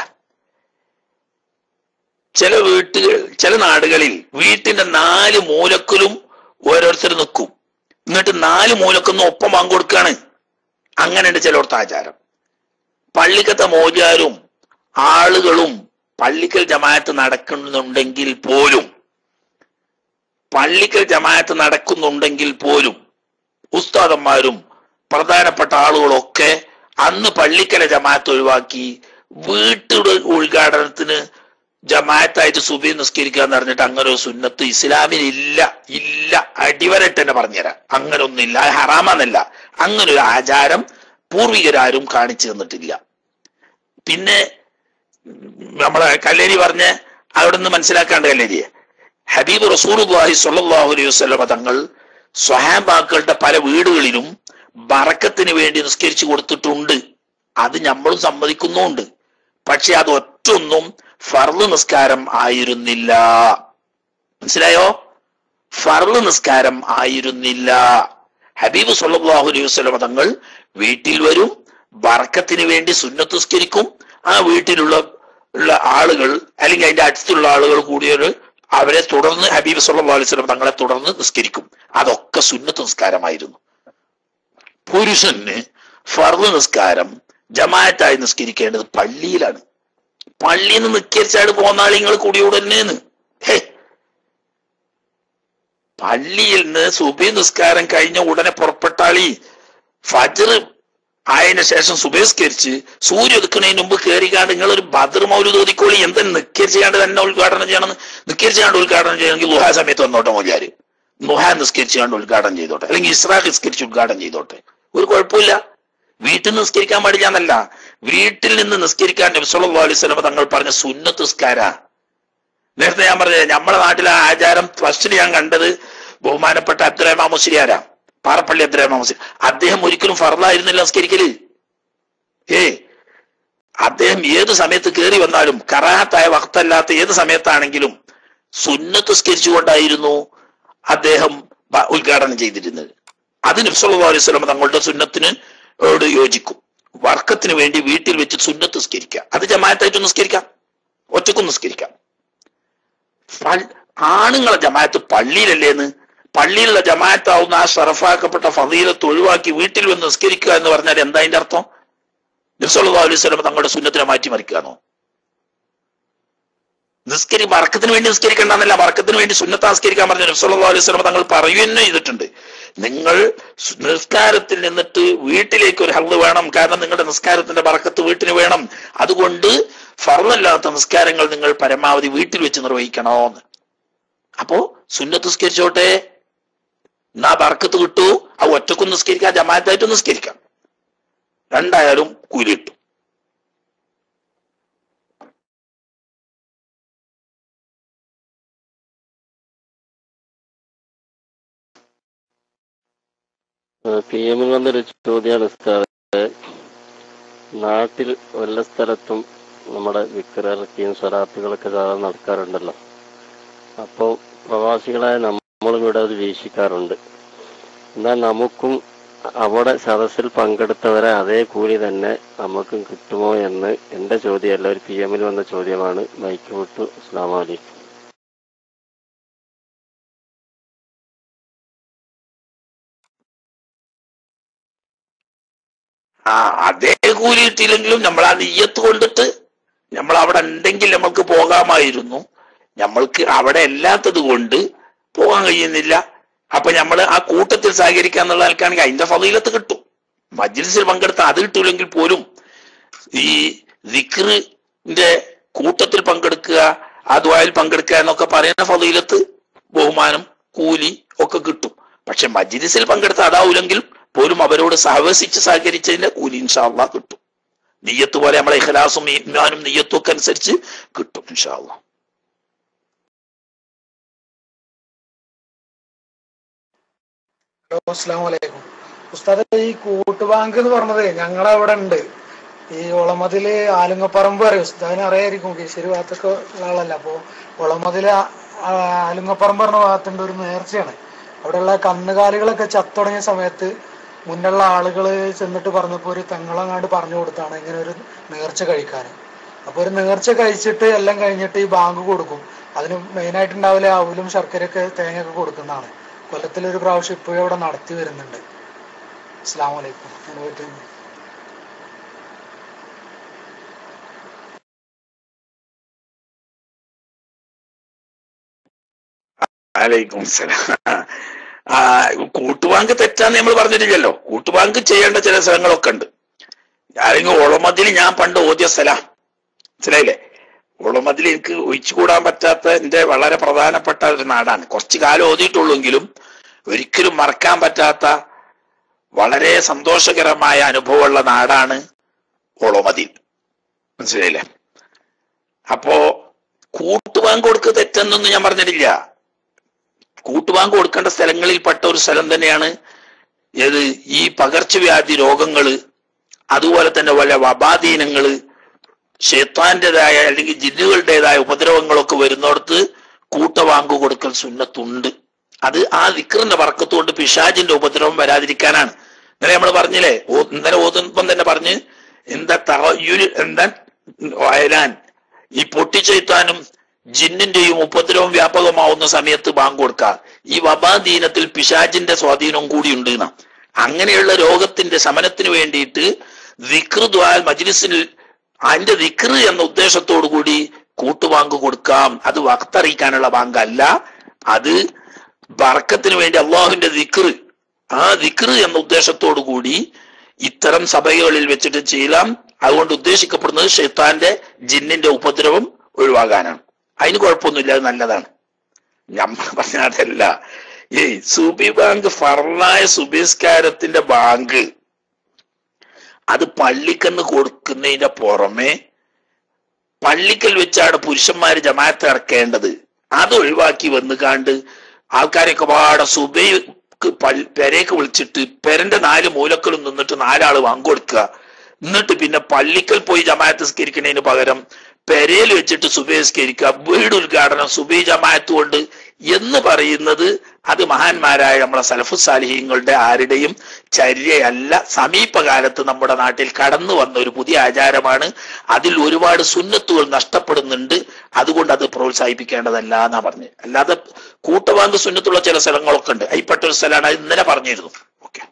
ചില വീട്ടുകൾ ചില നാടുകളിൽ വീട്ടിന്റെ നാല് മൂലക്കിലും ഓരോരുത്തർ നിൽക്കും എന്നിട്ട് നാല് മൂലക്കൊന്നും ഒപ്പം ബാങ്ക് കൊടുക്കുകയാണ് അങ്ങനെയുണ്ട് ചിലയിടത്ത് ആചാരം പള്ളിക്കത്തെ മോചാരും ആളുകളും പള്ളിക്കൽ ജമാഅത്ത് നടക്കുന്നുണ്ടെങ്കിൽ പോലും പള്ളിക്കൽ ജമാഅത്ത് നടക്കുന്നുണ്ടെങ്കിൽ പോലും ഉസ്താദന്മാരും പ്രധാനപ്പെട്ട ആളുകളൊക്കെ അന്ന് പള്ളിക്കലെ ജമാഅത്ത് ഒഴിവാക്കി വീട്ടുടെ ഉദ്ഘാടനത്തിന് ജമാഅത്തായിട്ട് സുബി നിസ്കരിക്കുക എന്ന് പറഞ്ഞിട്ട് അങ്ങനെ ഒരു സുന്നത്ത് ഇസ്ലാമിൽ ഇല്ല ഇല്ല അടിവരട്ട് തന്നെ പറഞ്ഞുതരാം അങ്ങനെ ഒന്നില്ല അത് ഹറാമെന്നല്ല അങ്ങനെ ഒരു ആചാരം പൂർവികരാരും കാണിച്ചു തന്നിട്ടില്ല പിന്നെ നമ്മളെ കല്ലേരി പറഞ്ഞ അവിടെ നിന്ന് മനസ്സിലാക്കാണ്ട് കല്ലേരിയെ ഹബീബ് റസൂർഹി സല്ലാഹു അലൈഹി വസ്ലമ തങ്ങൾ സ്വഹാബാക്കളുടെ പല വീടുകളിലും ബറക്കത്തിന് വേണ്ടി നിസ്കരിച്ചു കൊടുത്തിട്ടുണ്ട് അത് നമ്മളും സമ്മതിക്കുന്നുണ്ട് പക്ഷെ അത് ഒറ്റൊന്നും ഫർള് നിസ്കാരം ആയിരുന്നില്ല മനസ്സിലായോ ഫർള് നിസ്കാരം ആയിരുന്നില്ല ഹബീബ് സല്ലല്ലാഹു അലൈഹി വസല്ലമ തങ്ങൾ വീട്ടിൽ വരും ബർക്കത്തിന് വേണ്ടി സുന്നത്ത് നിസ്കരിക്കും ആ വീട്ടിലുള്ള ഉള്ള ആളുകൾ അല്ലെങ്കിൽ അതിന്റെ അടുത്തുള്ള ആളുകൾ കൂടിയൊരു അവരെ തുടർന്ന് ഹബീബ് സല്ലല്ലാഹു അലൈഹി വസല്ലം തങ്ങളെ തുടർന്ന് നിസ്കരിക്കും അതൊക്കെ സുന്നത്ത് നിസ്കാരമായിരുന്നു പുരുഷന് ഫർദ് നിസ്കാരം ജമാഅത്തായി നിസ്കരിക്കേണ്ടത് പള്ളിയിലാണ് പള്ളിയിൽ നിന്ന് നിസ്കരിച്ചാട് പോന്ന ആളിങ്ങൾ കൂടിയോട് തന്നെയെന്ന് ഹേ പള്ളിയിൽ നിന്ന് സുബി നിസ്കാരം കഴിഞ്ഞ ഉടനെ പുറപ്പെട്ടാളി ഫജർ അതിന് ശേഷം സുബേസ്കരിച്ച് സൂര്യ ഒതുക്കുന്നതിന് മുമ്പ് കയറിക്കാണ്ട് നിങ്ങൾ ഒരു ഭദ്ര മൗലൂദ് ഒതുക്കോളി എന്തെങ്കിലും നിസ്കരിച്ചാണ്ട് തന്നെ ഉദ്ഘാടനം ചെയ്യണം നിസ്കരിച്ചാണ്ട് ഉദ്ഘാടനം ചെയ്യണമെങ്കിൽ ലുഹാ സമയത്ത് വന്നോട്ടെ മൊഴിയാര് ലുഹാ നിസ്കരിച്ചാണ്ട് ഉദ്ഘാടനം ചെയ്തോട്ടെ അല്ലെങ്കിൽ ഇസ്രാഖ് നിസ്കരിച്ച് ഉദ്ഘാടനം ചെയ്തോട്ടെ ഒരു കുഴപ്പമില്ല വീട്ടിൽ നിസ്കരിക്കാൻ പാടില്ല എന്നല്ല വീട്ടിൽ നിന്ന് നിസ്കരിക്കാൻ നബ്സല്ലാ അലൈഹി സ്വലമ തങ്ങൾ പറഞ്ഞ സുന്നത്ത് നിസ്കാര നേരത്തെ ഞാൻ പറഞ്ഞത് നമ്മുടെ നാട്ടിലെ ആചാരം ഫസ്റ്റിൽ ഞാൻ കണ്ടത് ബഹുമാനപ്പെട്ട അബ്ദുറഹ്മാൻ മുസ്ലിയാരാ പാറപ്പള്ളി അബ്ദുറഹ്മാൻ മുസ്ലിം അദ്ദേഹം ഒരിക്കലും ഫർദായിരുന്നില്ല നിസ്കരിക്കല് ഏ അദ്ദേഹം ഏത് സമയത്ത് കയറി വന്നാലും കറാഹത്തായ വക്തല്ലാത്ത ഏത് സമയത്താണെങ്കിലും സുന്നത്ത് സ്കരിച്ചുകൊണ്ടായിരുന്നു അദ്ദേഹം ബ- ഉദ്ഘാടനം ചെയ്തിരുന്നത് അത് നബ്സല്ലാ അലൈഹി സ്വലം തങ്ങളുടെ സുന്നത്തിന് ോട് യോജിക്കും വർക്കത്തിന് വേണ്ടി വീട്ടിൽ വെച്ച് സുന്നത്ത് നിസ്കരിക്കാം അത് ജമായത്തായിട്ട് നിസ്കരിക്കാം ഒറ്റക്കും നിസ്കരിക്കാം പൾ- ആണുങ്ങളെ ജമായത്ത് പള്ളിയിലല്ലേന്ന് പള്ളിയിലുള്ള ജമായത്താവുന്ന ആ ഷറഫാക്കപ്പെട്ട ഫതീലത്ത് ഒഴിവാക്കി വീട്ടിൽ വന്ന് നിസ്കരിക്കുക എന്ന് പറഞ്ഞാൽ എന്താ അതിന്റെ അർത്ഥം നബ്സല്ലാ അലൈഹി സ്വലം തങ്ങളുടെ സുന്നത്തിനെ മാറ്റിമറിക്കുകയാണോ നിസ്കരി വർക്കത്തിന് വേണ്ടി നിസ്കരിക്കണ്ടെന്നല്ല വർക്കത്തിന് വേണ്ടി സുന്നത്ത് നിസ്കരിക്കാൻ പറഞ്ഞ നബ്സല്ലാ അലൈഹി സ്വലം തങ്ങൾ പറയുകയെന്നെ ചെയ്തിട്ടുണ്ട് നിങ്ങൾ സ് നിസ്കാരത്തിൽ നിന്നിട്ട് വീട്ടിലേക്ക് ഒരു ഹള്ള് വേണം കാരണം നിങ്ങളുടെ നിസ്കാരത്തിന്റെ ബറക്കത്ത് വീട്ടിന് വേണം അതുകൊണ്ട് ഫറന്നല്ലാത്ത നിസ്കാരങ്ങൾ നിങ്ങൾ പരമാവധി വീട്ടിൽ വെച്ച് നിർവഹിക്കണോന്ന് അപ്പോ സുന്നത്ത് നിസ്കരിച്ചോട്ടെ എന്നാ ബർക്കത്ത് കിട്ടൂ ആ ഒറ്റക്കും നിസ്കരിക്കാം ജമാഅത്തായിട്ട് നിസ്കരിക്കാം രണ്ടായാലും കൂലി കിട്ടും പി എമ്മിൽ വന്നൊരു ചോദ്യമാണ് ഉസ്താദെ നാട്ടിൽ വല്ല സ്ഥലത്തും നമ്മുടെ വിക്രിറക്കിയും സ്വലാത്തുകളൊക്കെ സാധാരണ നടക്കാറുണ്ടല്ലോ അപ്പോൾ പ്രവാസികളായ നമ്മളും ഇവിടെ അത് വീക്ഷിക്കാറുണ്ട് എന്നാൽ നമുക്കും അവിടെ സദസ്സിൽ പങ്കെടുത്തവരെ അതേ കൂലി തന്നെ നമുക്കും കിട്ടുമോ എന്ന് എൻ്റെ ചോദ്യമല്ല ഒരു പി എമ്മിൽ വന്ന ചോദ്യമാണ് മൈക്ക് വിട്ടു അസ്ലാം വലൈക്കും ആ അതേ കൂലി കിട്ടിയില്ലെങ്കിലും നമ്മൾ ആ നെയ്യത്ത് കൊണ്ടിട്ട് നമ്മൾ അവിടെ ഉണ്ടെങ്കിൽ നമ്മൾക്ക് പോകാമായിരുന്നു നമ്മൾക്ക് അവിടെ അല്ലാത്തത് കൊണ്ട് പോകാൻ കഴിയുന്നില്ല അപ്പൊ നമ്മൾ ആ കൂട്ടത്തിൽ സഹകരിക്കുക എന്നുള്ള ആൾക്കാണെങ്കിൽ അതിന്റെ ഫതീലത്ത് കിട്ടും മജ്ലിസിൽ പങ്കെടുത്ത അത് കിട്ടൂലെങ്കിൽ പോലും ഈ ദിക്റിന്റെ കൂട്ടത്തിൽ പങ്കെടുക്കുക ആ ദ്വായിൽ പങ്കെടുക്കുക എന്നൊക്കെ പറയുന്ന ഫതീലത്ത് ബഹുമാനം കൂലി ഒക്കെ കിട്ടും പക്ഷെ മജ്ലിസിൽ പങ്കെടുത്ത അതാവൂലെങ്കിൽ പോലും അവരോട് സഹവസിച്ച് സഹകരിച്ചതിന്റെ കൂലി ഇൻഷാല്ല കിട്ടും നെയ്യത്ത് പോലെ നമ്മളെ ഇഖലാസും ഈമാനും നെയ്യത്തും ഒക്കെ അനുസരിച്ച് കിട്ടും ഇൻഷാല്ല ഹലോ അസ്സാം വലൈക്കും ഉസ്താദ് ഈ കൂട്ടുബാങ്ക് എന്ന് പറഞ്ഞത് ഞങ്ങളെ അവിടെ ഉണ്ട് ഈ ഒളമതില് ആലുങ്ങപ്പറമ്പ് അറിയും ഉസ്താദിനെ അറിയായിരിക്കും കീശ്ശേരി ഭാഗത്തൊക്കെ ഉള്ള ആളല്ല അപ്പോ ഒളമതില് ആ- ആ ആലുങ്ങപ്പറമ്പ് പറഞ്ഞ ഭാഗത്തുണ്ട് ഒരു നേർച്ചയാണ് അവിടെയുള്ള കന്നുകാലികളൊക്കെ ചത്തുടങ്ങിയ സമയത്ത് മുന്നുള്ള ആളുകൾ ചെന്നിട്ട് പറഞ്ഞപ്പോൾ ഒരു തെങ്ങളങ്ങാണ്ട് പറഞ്ഞു കൊടുത്താണ് ഇങ്ങനെ ഒരു നേർച്ച കഴിക്കാൻ അപ്പൊ ഒരു നേർച്ച കഴിച്ചിട്ട് എല്ലാം കഴിഞ്ഞിട്ട് ഈ ബാങ്ക് കൊടുക്കും അതിന് മെയിനായിട്ട് ഉണ്ടാവില്ല അവലും ശർക്കരയൊക്കെ തേങ്ങയൊക്കെ കൊടുക്കുന്നതാണ് കൊല്ലത്തിൽ ഒരു പ്രാവശ്യം ഇപ്പോഴും അവിടെ നടത്തി വരുന്നുണ്ട് അസ്സാം വലൈക്കും അതിനെ പറ്റി ഒന്ന് അലൈക്കും സലാം ആ കൂട്ടുബാങ്ക് തെറ്റാന്ന് നമ്മൾ പറഞ്ഞിട്ടില്ലല്ലോ കൂട്ടുബാങ്ക് ചെയ്യേണ്ട ചില സ്ഥലങ്ങളൊക്കെ ഉണ്ട് അല്ലെങ്കിൽ ഒളമതിൽ ഞാൻ പണ്ട് ഓദ്യ സ്ഥല മനസ്സിലായില്ലേ ഒളമതിൽ എനിക്ക് ഒഴിച്ചുകൂടാൻ പറ്റാത്ത എന്റെ വളരെ പ്രധാനപ്പെട്ട ഒരു നാടാണ് കുറച്ചു കാലം ഓതിയിട്ടുള്ളെങ്കിലും ഒരിക്കലും മറക്കാൻ പറ്റാത്ത വളരെ സന്തോഷകരമായ അനുഭവമുള്ള നാടാണ് ഒളമതിൽ മനസ്സിലായില്ലേ അപ്പോ കൂട്ടുബാങ്ക് കൊടുക്കുക തെറ്റെന്നൊന്നും ഞാൻ പറഞ്ഞിട്ടില്ല കൂട്ടുബാങ്ക് കൊടുക്കേണ്ട സ്ഥലങ്ങളിൽപ്പെട്ട ഒരു സ്ഥലം തന്നെയാണ് ഏത് ഈ പകർച്ചവ്യാധി രോഗങ്ങള് അതുപോലെ തന്നെ വല്ല വബാധീനങ്ങള് ഷെയ്ത്താന്റേതായ അല്ലെങ്കിൽ ജിന്നുകളുടേതായ ഉപദ്രവങ്ങളൊക്കെ വരുന്നിടത്ത് കൂട്ടവാങ്ക് കൊടുക്കൽ സുന്നത്തുണ്ട് അത് ആ വിക്രിന്റെ വർക്കത്തുകൊണ്ട് പിശാജിന്റെ ഉപദ്രവം വരാതിരിക്കാനാണ് ഇന്നലെ നമ്മൾ പറഞ്ഞില്ലേ ഓ- ഇന്നലെ ഓതുമ്പം തന്നെ പറഞ്ഞ് എന്താ തകയുൽ എന്താ വയലാൻ ഈ പൊട്ടിച്ചെയ്ത്താനും ജിന്നിന്റെയും ഉപദ്രവം വ്യാപകമാവുന്ന സമയത്ത് ബാങ്ക് കൊടുക്കുക ഈ വബാദീനത്തിൽ പിശാജിന്റെ സ്വാധീനം കൂടിയുണ്ട് എന്നാ അങ്ങനെയുള്ള രോഗത്തിന്റെ ശമനത്തിന് വേണ്ടിയിട്ട് വിക്ർ ദ്വാൽ മജ്ലിസിൽ അതിന്റെ വിക്ർ എന്ന ഉദ്ദേശത്തോടു കൂടി കൂട്ടുവാങ്ക് കൊടുക്കാം അത് വക്തറിയിക്കാനുള്ള ബാങ്ക് അല്ല അത് ബർക്കത്തിന് വേണ്ടി അള്ളാഹുവിന്റെ വിക്ർ ആ വിക്ർ എന്ന ഉദ്ദേശത്തോടു കൂടി ഇത്തരം സഭകളിൽ വെച്ചിട്ട് ചെയ്യാം അതുകൊണ്ട് ഉദ്ദേശിക്കപ്പെടുന്നത് ഷെയ്ത്താന്റെ ജിന്നിന്റെ ഉപദ്രവം ഒഴിവാകാനാണ് അതിന് കുഴപ്പമൊന്നുമില്ല അത് നല്ലതാണ് നമ്മൾ പറഞ്ഞ അതല്ല ഈ സുബി ബാങ്ക് ഫറലായ സുബിസ്കാരത്തിന്റെ ബാങ്ക് അത് പള്ളിക്കന്ന് കൊടുക്കുന്നതിന്റെ പുറമെ പള്ളിക്കൽ വെച്ചാണ് പുരുഷന്മാര് ജമാഅത്ത് ഇറക്കേണ്ടത് അത് ഒഴിവാക്കി വന്നു കാണ്ട് ആൾക്കാരെയൊക്കെ പാടെ സുബൈക്ക് പൾ- പെരേക്ക് വിളിച്ചിട്ട് പെരന്റെ നാല് മൂലക്കലും നിന്നിട്ട് നാലാള് വാങ്ങിക്കൊടുക്കുക എന്നിട്ട് പിന്നെ പള്ളിക്കൽ പോയി ജമാഅത്ത് സ്കരിക്കുന്നതിന് പകരം പെരയിൽ വെച്ചിട്ട് സുബൈ സ്കരിക്കുക വീട് ഉദ്ഘാടനം സുബൈ ജമാഅത്ത് കൊണ്ട് എന്ന് പറയുന്നത് അത് മഹാന്മാരായ നമ്മളെ സലഫു സാലിഹ്യങ്ങളുടെ ആരുടെയും ചര്യയല്ല സമീപകാലത്ത് നമ്മുടെ നാട്ടിൽ കടന്നു വന്ന ഒരു പുതിയ ആചാരമാണ് അതിൽ ഒരുപാട് സുന്നത്തുകൾ നഷ്ടപ്പെടുന്നുണ്ട് അതുകൊണ്ട് അത് പ്രോത്സാഹിപ്പിക്കേണ്ടതല്ല എന്നാ പറഞ്ഞത് അല്ലാതെ കൂട്ടവാങ്ക് സുന്നത്തുള്ള ചില സ്ഥലങ്ങളൊക്കെ ഉണ്ട് അതിൽപ്പെട്ട ഒരു സ്ഥലമാണ് അത് ഇന്നലെ പറഞ്ഞിരുന്നു ഓക്കെ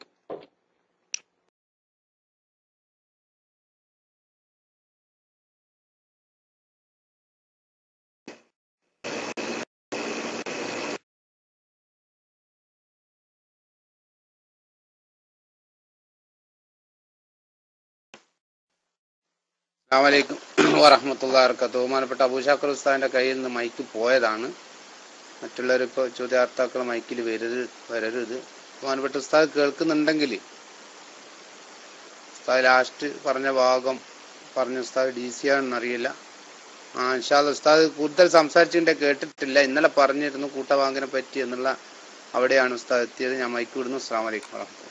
അസ്സാമലൈക്കും വറഹമത്തുള്ള വർക്കത്ത് ബഹുമാനപ്പെട്ട അബൂഷാക്കർ ഉസ്താദിന്റെ കയ്യിൽ നിന്ന് മൈക്ക് പോയതാണ് മറ്റുള്ളവർ ഇപ്പോൾ ചോദ്യാർത്ഥാക്കൾ മൈക്കിൽ വരരുത് വരരുത് ബഹുമാനപ്പെട്ട ഉസ്താദ് കേൾക്കുന്നുണ്ടെങ്കിൽ ഉസ്താദ് ലാസ്റ്റ് പറഞ്ഞ ഭാഗം പറഞ്ഞ ഉസ്താദ് ഡി സി ആണെന്നറിയില്ല ആ ഇൻഷാല്ല ഉസ്താദ് കൂടുതൽ സംസാരിച്ചിട്ട് കേട്ടിട്ടില്ല ഇന്നലെ പറഞ്ഞിരുന്നു കൂട്ടവാങ്ങിനെ പറ്റി എന്നുള്ള അവിടെയാണ് ഉസ്താദ് എത്തിയത് ഞാൻ മൈക്ക് വിടുന്നു അസ്സാം വലൈക്കും വറഹമത്തുള്ള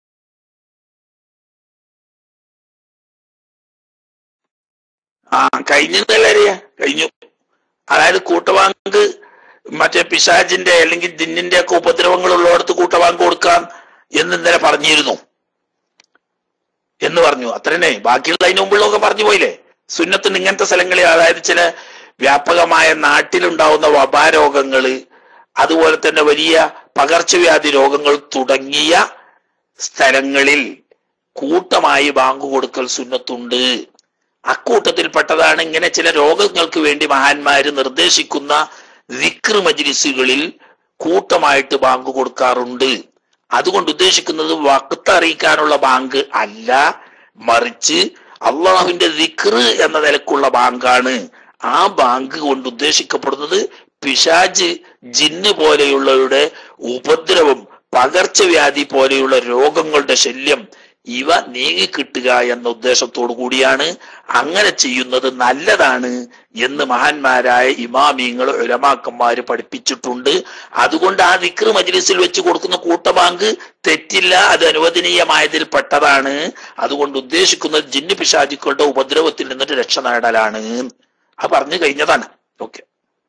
ആ കഴിഞ്ഞതല്ലേ അറിയാ കഴിഞ്ഞു അതായത് കൂട്ടവാങ്ക് മറ്റേ പിശാജിന്റെ അല്ലെങ്കിൽ ജിന്നിന്റെ ഒക്കെ ഉപദ്രവങ്ങൾ ഉള്ളിടത്ത് കൂട്ടവാങ്ക് കൊടുക്കാം എന്ന് ഇന്നലെ പറഞ്ഞിരുന്നു എന്ന് പറഞ്ഞു അത്രന്നെ ബാക്കിയുള്ള അതിന് മുമ്പുള്ളതൊക്കെ പറഞ്ഞു പോയില്ലേ സുന്നത്തിന് ഇങ്ങനത്തെ സ്ഥലങ്ങളിൽ അതായത് ചില വ്യാപകമായ നാട്ടിലുണ്ടാവുന്ന വബാരോഗങ്ങള് അതുപോലെ തന്നെ വലിയ പകർച്ചവ്യാധി രോഗങ്ങൾ തുടങ്ങിയ സ്ഥലങ്ങളിൽ കൂട്ടമായി ബാങ്ക് കൊടുക്കൽ സുന്നത്തുണ്ട് അക്കൂട്ടത്തിൽപ്പെട്ടതാണ് ഇങ്ങനെ ചില രോഗങ്ങൾക്ക് വേണ്ടി മഹാന്മാര് നിർദ്ദേശിക്കുന്ന വിക്ർ മജ്ലിസുകളിൽ കൂട്ടമായിട്ട് ബാങ്ക് കൊടുക്കാറുണ്ട് അതുകൊണ്ട് ഉദ്ദേശിക്കുന്നത് വക്കത്ത് അറിയിക്കാനുള്ള ബാങ്ക് അല്ല മറിച്ച് അള്ളാഹുവിന്റെ വിക്ർ എന്ന നിലക്കുള്ള ബാങ്കാണ് ആ ബാങ്ക് കൊണ്ട് ഉദ്ദേശിക്കപ്പെടുന്നത് പിശാജ് ജിന്ന് പോലെയുള്ളവരുടെ ഉപദ്രവം പകർച്ചവ്യാധി പോലെയുള്ള രോഗങ്ങളുടെ ശല്യം ഇവ നീങ്ങിക്കിട്ടുക എന്ന ഉദ്ദേശത്തോടു കൂടിയാണ് അങ്ങനെ ചെയ്യുന്നത് നല്ലതാണ് എന്ന് മഹാന്മാരായ ഇമാമിങ്ങൾ ഉലമാക്കന്മാര് പഠിപ്പിച്ചിട്ടുണ്ട് അതുകൊണ്ട് ആ വിക്ർ മജ്ലിസിൽ വെച്ച് കൊടുക്കുന്ന കൂട്ടബാങ്ക് തെറ്റില്ല അത് അനുവദനീയമായതിൽ പെട്ടതാണ് അതുകൊണ്ട് ഉദ്ദേശിക്കുന്നത് ജിന്ന് പിശാചുക്കളുടെ ഉപദ്രവത്തിൽ നിന്നിട്ട് രക്ഷ നേടലാണ് അത് പറഞ്ഞു കഴിഞ്ഞതാണ് ഓക്കെ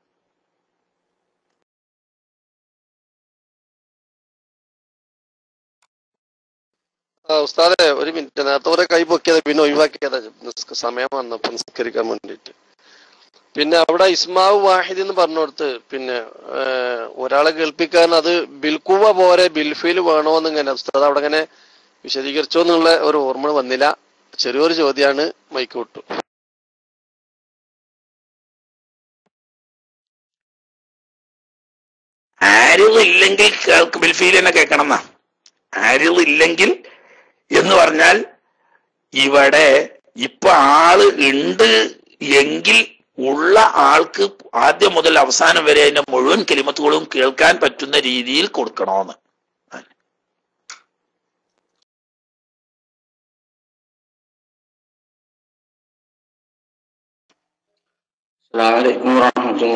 ആ ഉസ്താദെ ഒരു മിനിറ്റ് നേരത്തെ കുറെ കൈ പൊക്കിയത് പിന്നെ ഒഴിവാക്കിയതാ നിസ്ക- സമയം വന്നപ്പോ നിസ്കരിക്കാൻ വേണ്ടിയിട്ട് പിന്നെ അവിടെ ഇസ്മാവ് വാഹിദ് എന്ന് പറഞ്ഞോടത്ത് പിന്നെ ഏഹ്, ഒരാളെ കേൾപ്പിക്കാൻ അത് ബിൽക്കുവ പോരെ ബിൽഫീൽ വേണോ എന്നിങ്ങനെ ഉസ്താദ് അവിടെ അങ്ങനെ വിശദീകരിച്ചോ എന്നുള്ള ഒരു ഓർമ്മ വന്നില്ല ചെറിയൊരു ചോദ്യമാണ് മൈക്ക് വിട്ടു ആരിലില്ലെങ്കിൽ കേൾക്ക് ബിൽഫീൽ തന്നെ കേൾക്കണം എന്നാ ആരിലില്ലെങ്കിൽ എന്ന് പറഞ്ഞാൽ ഇവിടെ ഇപ്പൊ ആള് ഉണ്ട് എങ്കിൽ ഉള്ള ആൾക്ക് ആദ്യം മുതൽ അവസാനം വരെ അതിന്റെ മുഴുവൻ കെലിമത്തുകളും കേൾക്കാൻ പറ്റുന്ന രീതിയിൽ കൊടുക്കണോന്ന് അസ്സലാമലൈക്കും വറഹമത്തുള്ള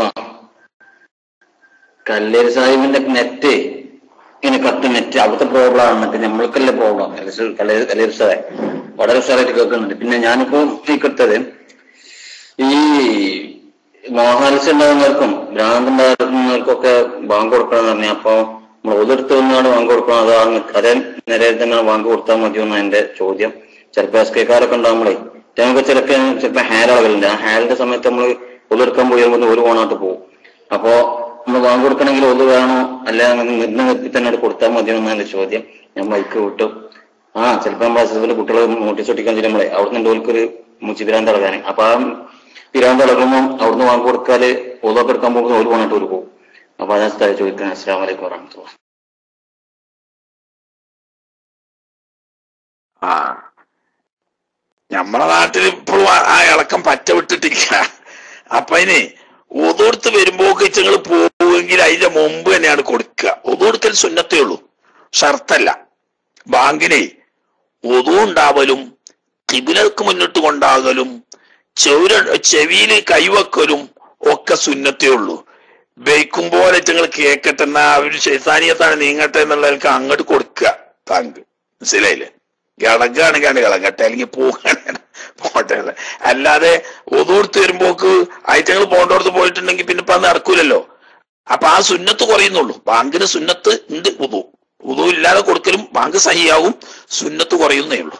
കല്ലേരി സാഹിബിന്റെ നെറ്റ് ഇങ്ങനെ കത്ത് നെറ്റ് അവിടുത്തെ പ്രോബ്ലം ആണ് മറ്റേ നമ്മൾക്കല്ലേ പ്രോബ്ലം കല്ലേരി കല്ലേരി സാഹിബ് വളരെ ഉഷാറായിട്ട് കേൾക്കുന്നുണ്ട് പിന്നെ ഞാനിപ്പോ എടുത്തത് ഈ മോഹാലിസ് ഉണ്ടാകുന്നവർക്കും ഭ്രാന്ത് ഉണ്ടാകുന്നവർക്കൊക്കെ ബാങ്ക് കൊടുക്കണം എന്ന് പറഞ്ഞാൽ അപ്പൊ നമ്മൾ ഒതെടുത്ത് വന്നാണ് ബാങ്ക് കൊടുക്കണം അതോ അങ്ങ് കര നിരയിൽ തന്നെ ബാങ്ക് കൊടുത്താൽ മതിയോ എന്നാണ് എന്റെ ചോദ്യം ചിലപ്പോ എസ് കെക്കാരൊക്കെ ഉണ്ടാകുമ്പോഴേ നമുക്ക് ചിലപ്പോ ചിലപ്പോ ഹാൽ ആകലുണ്ട് ആ ഹാലിന്റെ സമയത്ത് നമ്മൾ ഒതെടുക്കാൻ പോയി വരുമ്പോൾ ഒരു ഓണായിട്ട് പോകും അപ്പോ നമ്മൾ ബാങ്ക് കൊടുക്കണമെങ്കിൽ ഒന്ന് വേണോ അല്ല അങ്ങനെ നിർന്ന നിർത്തി തന്നെ അവിടെ കൊടുത്താൽ മതിയോ എന്നാണ് എന്റെ ചോദ്യം ഞാൻ ബൈക്ക് വിട്ടു ആ ചിലപ്പോ നമ്മൾ അസുഖത്തിൽ കുട്ടികളെ നോട്ടീസ് ഒട്ടിക്കാൻ ചെല്ലുമ്പോഴേ അവിടെ നിന്ന് ഒരു മുച്ചിപിരാന്ത് ഇളകാൻ അപ്പൊ ആ പിരാന്ത് ഇളകുമ്പോൾ അവിടുന്ന് വാങ്ങി കൊടുക്കാല് ഓതൊക്കെ എടുക്കാൻ പോകുമ്പോൾ ഒരു പോണിട്ട് ഒരു പോകും അപ്പൊ അതാ സ്ഥലം ചോദിക്കാൻ അസ്സാം വലൈക്കും വറഹമത്തുള്ള ആ നമ്മളെ നാട്ടിൽ ഇപ്പോഴും ആ- ആ ഇളക്കം പറ്റ വിട്ടിട്ടില്ല അപ്പൊ അതിന് ഒതുകൊടുത്ത് വരുമ്പോ ഇച്ചങ്ങൾ പോവുമെങ്കിൽ അതിന്റെ മുമ്പ് തന്നെയാണ് കൊടുക്കുക ഒതുകൊടുക്കൽ സുന്നത്തേ ഉള്ളൂ ഷർത്തല്ല ബാങ്കിനെ ഒതു ഉണ്ടാവലും കിബിലക്ക് മുന്നിട്ട് കൊണ്ടാകലും ചെവിര ചെവിയിൽ കൈവക്കലും ഒക്കെ സുന്നത്തേ ഉള്ളൂ ബേക്കുമ്പോൾ നിങ്ങൾ കേക്കട്ടെ എന്നാ അവര് ശൈത്താനിയത്താണ് നീങ്ങട്ടെ എന്നുള്ളവർക്ക് അങ്ങോട്ട് കൊടുക്കുക താങ്ക് മനസ്സിലായില്ലേ ഇളകാണെങ്കിൽ ഇളകട്ടെ അല്ലെങ്കിൽ പോകാണ് പോട്ടെ അല്ലാതെ ഒതുകൊടുത്ത് വരുമ്പോക്ക് ഐറ്റങ്ങൾ പോകേണ്ടടുത്ത് പോയിട്ടുണ്ടെങ്കിൽ പിന്നെ ഇപ്പൊ അത് നടക്കൂലല്ലോ അപ്പൊ ആ സുന്നത്ത് കുറയുന്നുള്ളൂ ബാങ്കിന് സുന്നത്ത് ഉണ്ട് ഉതു ഉതു ഇല്ലാതെ കൊടുക്കലും ബാങ്ക് സഹിയാവും സുന്നത്ത് കുറയുന്നേ ഉള്ളൂ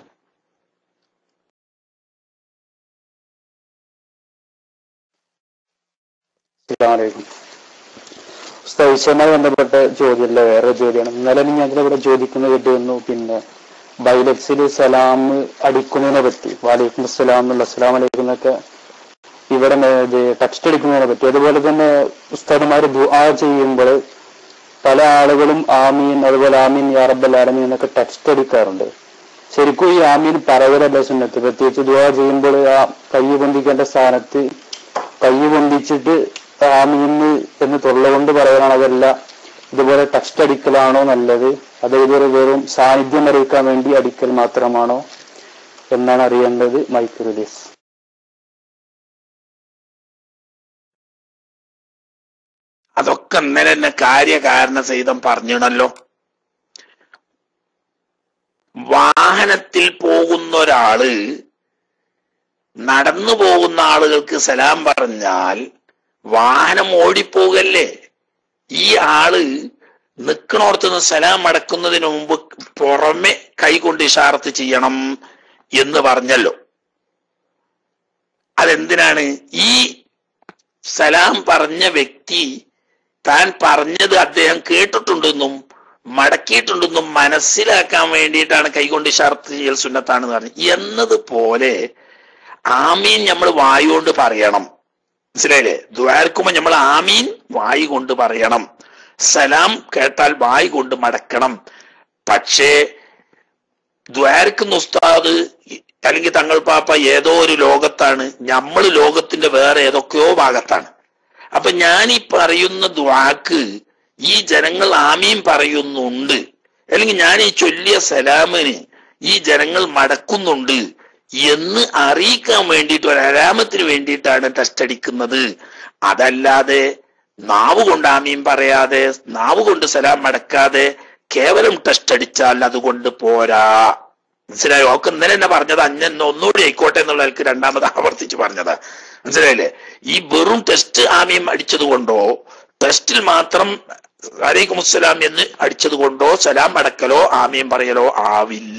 അസ്സലാമലൈക്കും ഉസ്താദ് വിഷയവുമായി ബന്ധപ്പെട്ട ചോദ്യമല്ല വേറെ ചോദ്യമാണ് ഇന്നലെ ഞങ്ങൾ ഇവിടെ ചോദിക്കുന്നത് കേട്ടിരുന്നു പിന്നെ ബൈലക്സിൽ സലാം അടിക്കുന്നതിനെ പറ്റി വാലൈക്കും അസ്സലാം എന്നുള്ള അസ്സലാം വലൈക്കും എന്നൊക്കെ ഇവിടെ ഇത് ടെക്സ്റ്റ് അടിക്കുന്നതിനെ പറ്റി അതുപോലെ തന്നെ ഉസ്താദുമാര് ദുആ ചെയ്യുമ്പോൾ പല ആളുകളും ആമീൻ അതുപോലെ ആമീൻ യാ റബ്ബൽ ആലമീൻ എന്നൊക്കെ ടെക്സ്റ്റ് അടിക്കാറുണ്ട് ശരിക്കും ഈ ആമീൻ പറയലല്ല സുന്നത്ത് പ്രത്യേകിച്ച് ദുആ ചെയ്യുമ്പോൾ ആ കൈ പൊന്തിക്കേണ്ട സ്ഥാനത്ത് കൈ പൊന്തിച്ചിട്ട് ആമീന്ന് എന്ന് തൊള്ളകൊണ്ട് പറയലാണ് അതല്ല ഇതുപോലെ ടെക്സ്റ്റ് അടിക്കലാണോ നല്ലത് അത് ഇതുവരെ വെറും സാന്നിധ്യം അറിയിക്കാൻ വേണ്ടി അടിക്കൽ മാത്രമാണോ എന്നാണ് അറിയേണ്ടത് മൈക്ക് റിലീസ് അതൊക്കെ ഇന്നലെ തന്നെ കാര്യകാരണ സഹിതം പറഞ്ഞിടല്ലോ വാഹനത്തിൽ പോകുന്ന ഒരാള് നടന്നു പോകുന്ന ആളുകൾക്ക് സലാം പറഞ്ഞാൽ വാഹനം ഓടിപ്പോകല്ലേ ഈ ആള് നിക്കണോടത്തുനിന്ന് സലാം അടക്കുന്നതിന് മുമ്പ് പുറമെ കൈകൊണ്ട് ഇഷാറത്ത് ചെയ്യണം എന്ന് പറഞ്ഞല്ലോ അതെന്തിനാണ് ഈ സലാം പറഞ്ഞ വ്യക്തി താൻ പറഞ്ഞത് അദ്ദേഹം കേട്ടിട്ടുണ്ടെന്നും മടക്കിയിട്ടുണ്ടെന്നും മനസ്സിലാക്കാൻ വേണ്ടിയിട്ടാണ് കൈകൊണ്ട് ഇഷാർത്ത് ചെയ്യൽ സുന്നത്താണെന്ന് പറഞ്ഞു എന്നതുപോലെ ആമീൻ നമ്മൾ വായുകൊണ്ട് പറയണം മനസ്സിലായില്ലേ ദ്വാരക്കുമ്പോ നമ്മൾ ആമീൻ വായു കൊണ്ട് പറയണം സലാം കേട്ടാൽ വായു കൊണ്ട് മടക്കണം പക്ഷേ ദ്വാരക്കുന്ന ഉസ്താദ് അല്ലെങ്കിൽ തങ്ങൾ പാപ്പ ഏതോ ഒരു ലോകത്താണ് നമ്മൾ ലോകത്തിന്റെ വേറെ ഏതൊക്കെയോ ഭാഗത്താണ് അപ്പൊ ഞാൻ ഈ പറയുന്ന ദ്വാക്ക് ഈ ജനങ്ങൾ ആമീൻ പറയുന്നുണ്ട് അല്ലെങ്കിൽ ഞാൻ ഈ ചൊല്ലിയ സലാമിന് ഈ ജനങ്ങൾ മടക്കുന്നുണ്ട് എന്ന് അറിയിക്കാൻ വേണ്ടിയിട്ട് ഒരു അരാമത്തിന് വേണ്ടിയിട്ടാണ് ടെസ്റ്റ് അടിക്കുന്നത് അതല്ലാതെ നാവ് കൊണ്ട് ആമീൻ പറയാതെ നാവ് കൊണ്ട് സലാം മടക്കാതെ കേവലം ടെസ്റ്റ് അടിച്ചാൽ അതുകൊണ്ട് പോരാ മനസ്സിലായോ ഒക്കെ ഇന്നലെ തന്നെ പറഞ്ഞത് അഞ്ഞെന്ന് ഒന്നുകൂടി ആയിക്കോട്ടെ എന്നുള്ള ആൾക്ക് രണ്ടാമത് ആവർത്തിച്ച് പറഞ്ഞതാ മനസ്സിലായില്ലേ ഈ വെറും ടെസ്റ്റ് ആമീൻ അടിച്ചത് കൊണ്ടോ ടെസ്റ്റിൽ മാത്രം അലൈക്കും അസ്സലാം എന്ന് അടിച്ചത് കൊണ്ടോ സലാം അടക്കലോ ആമീൻ പറയലോ ആവില്ല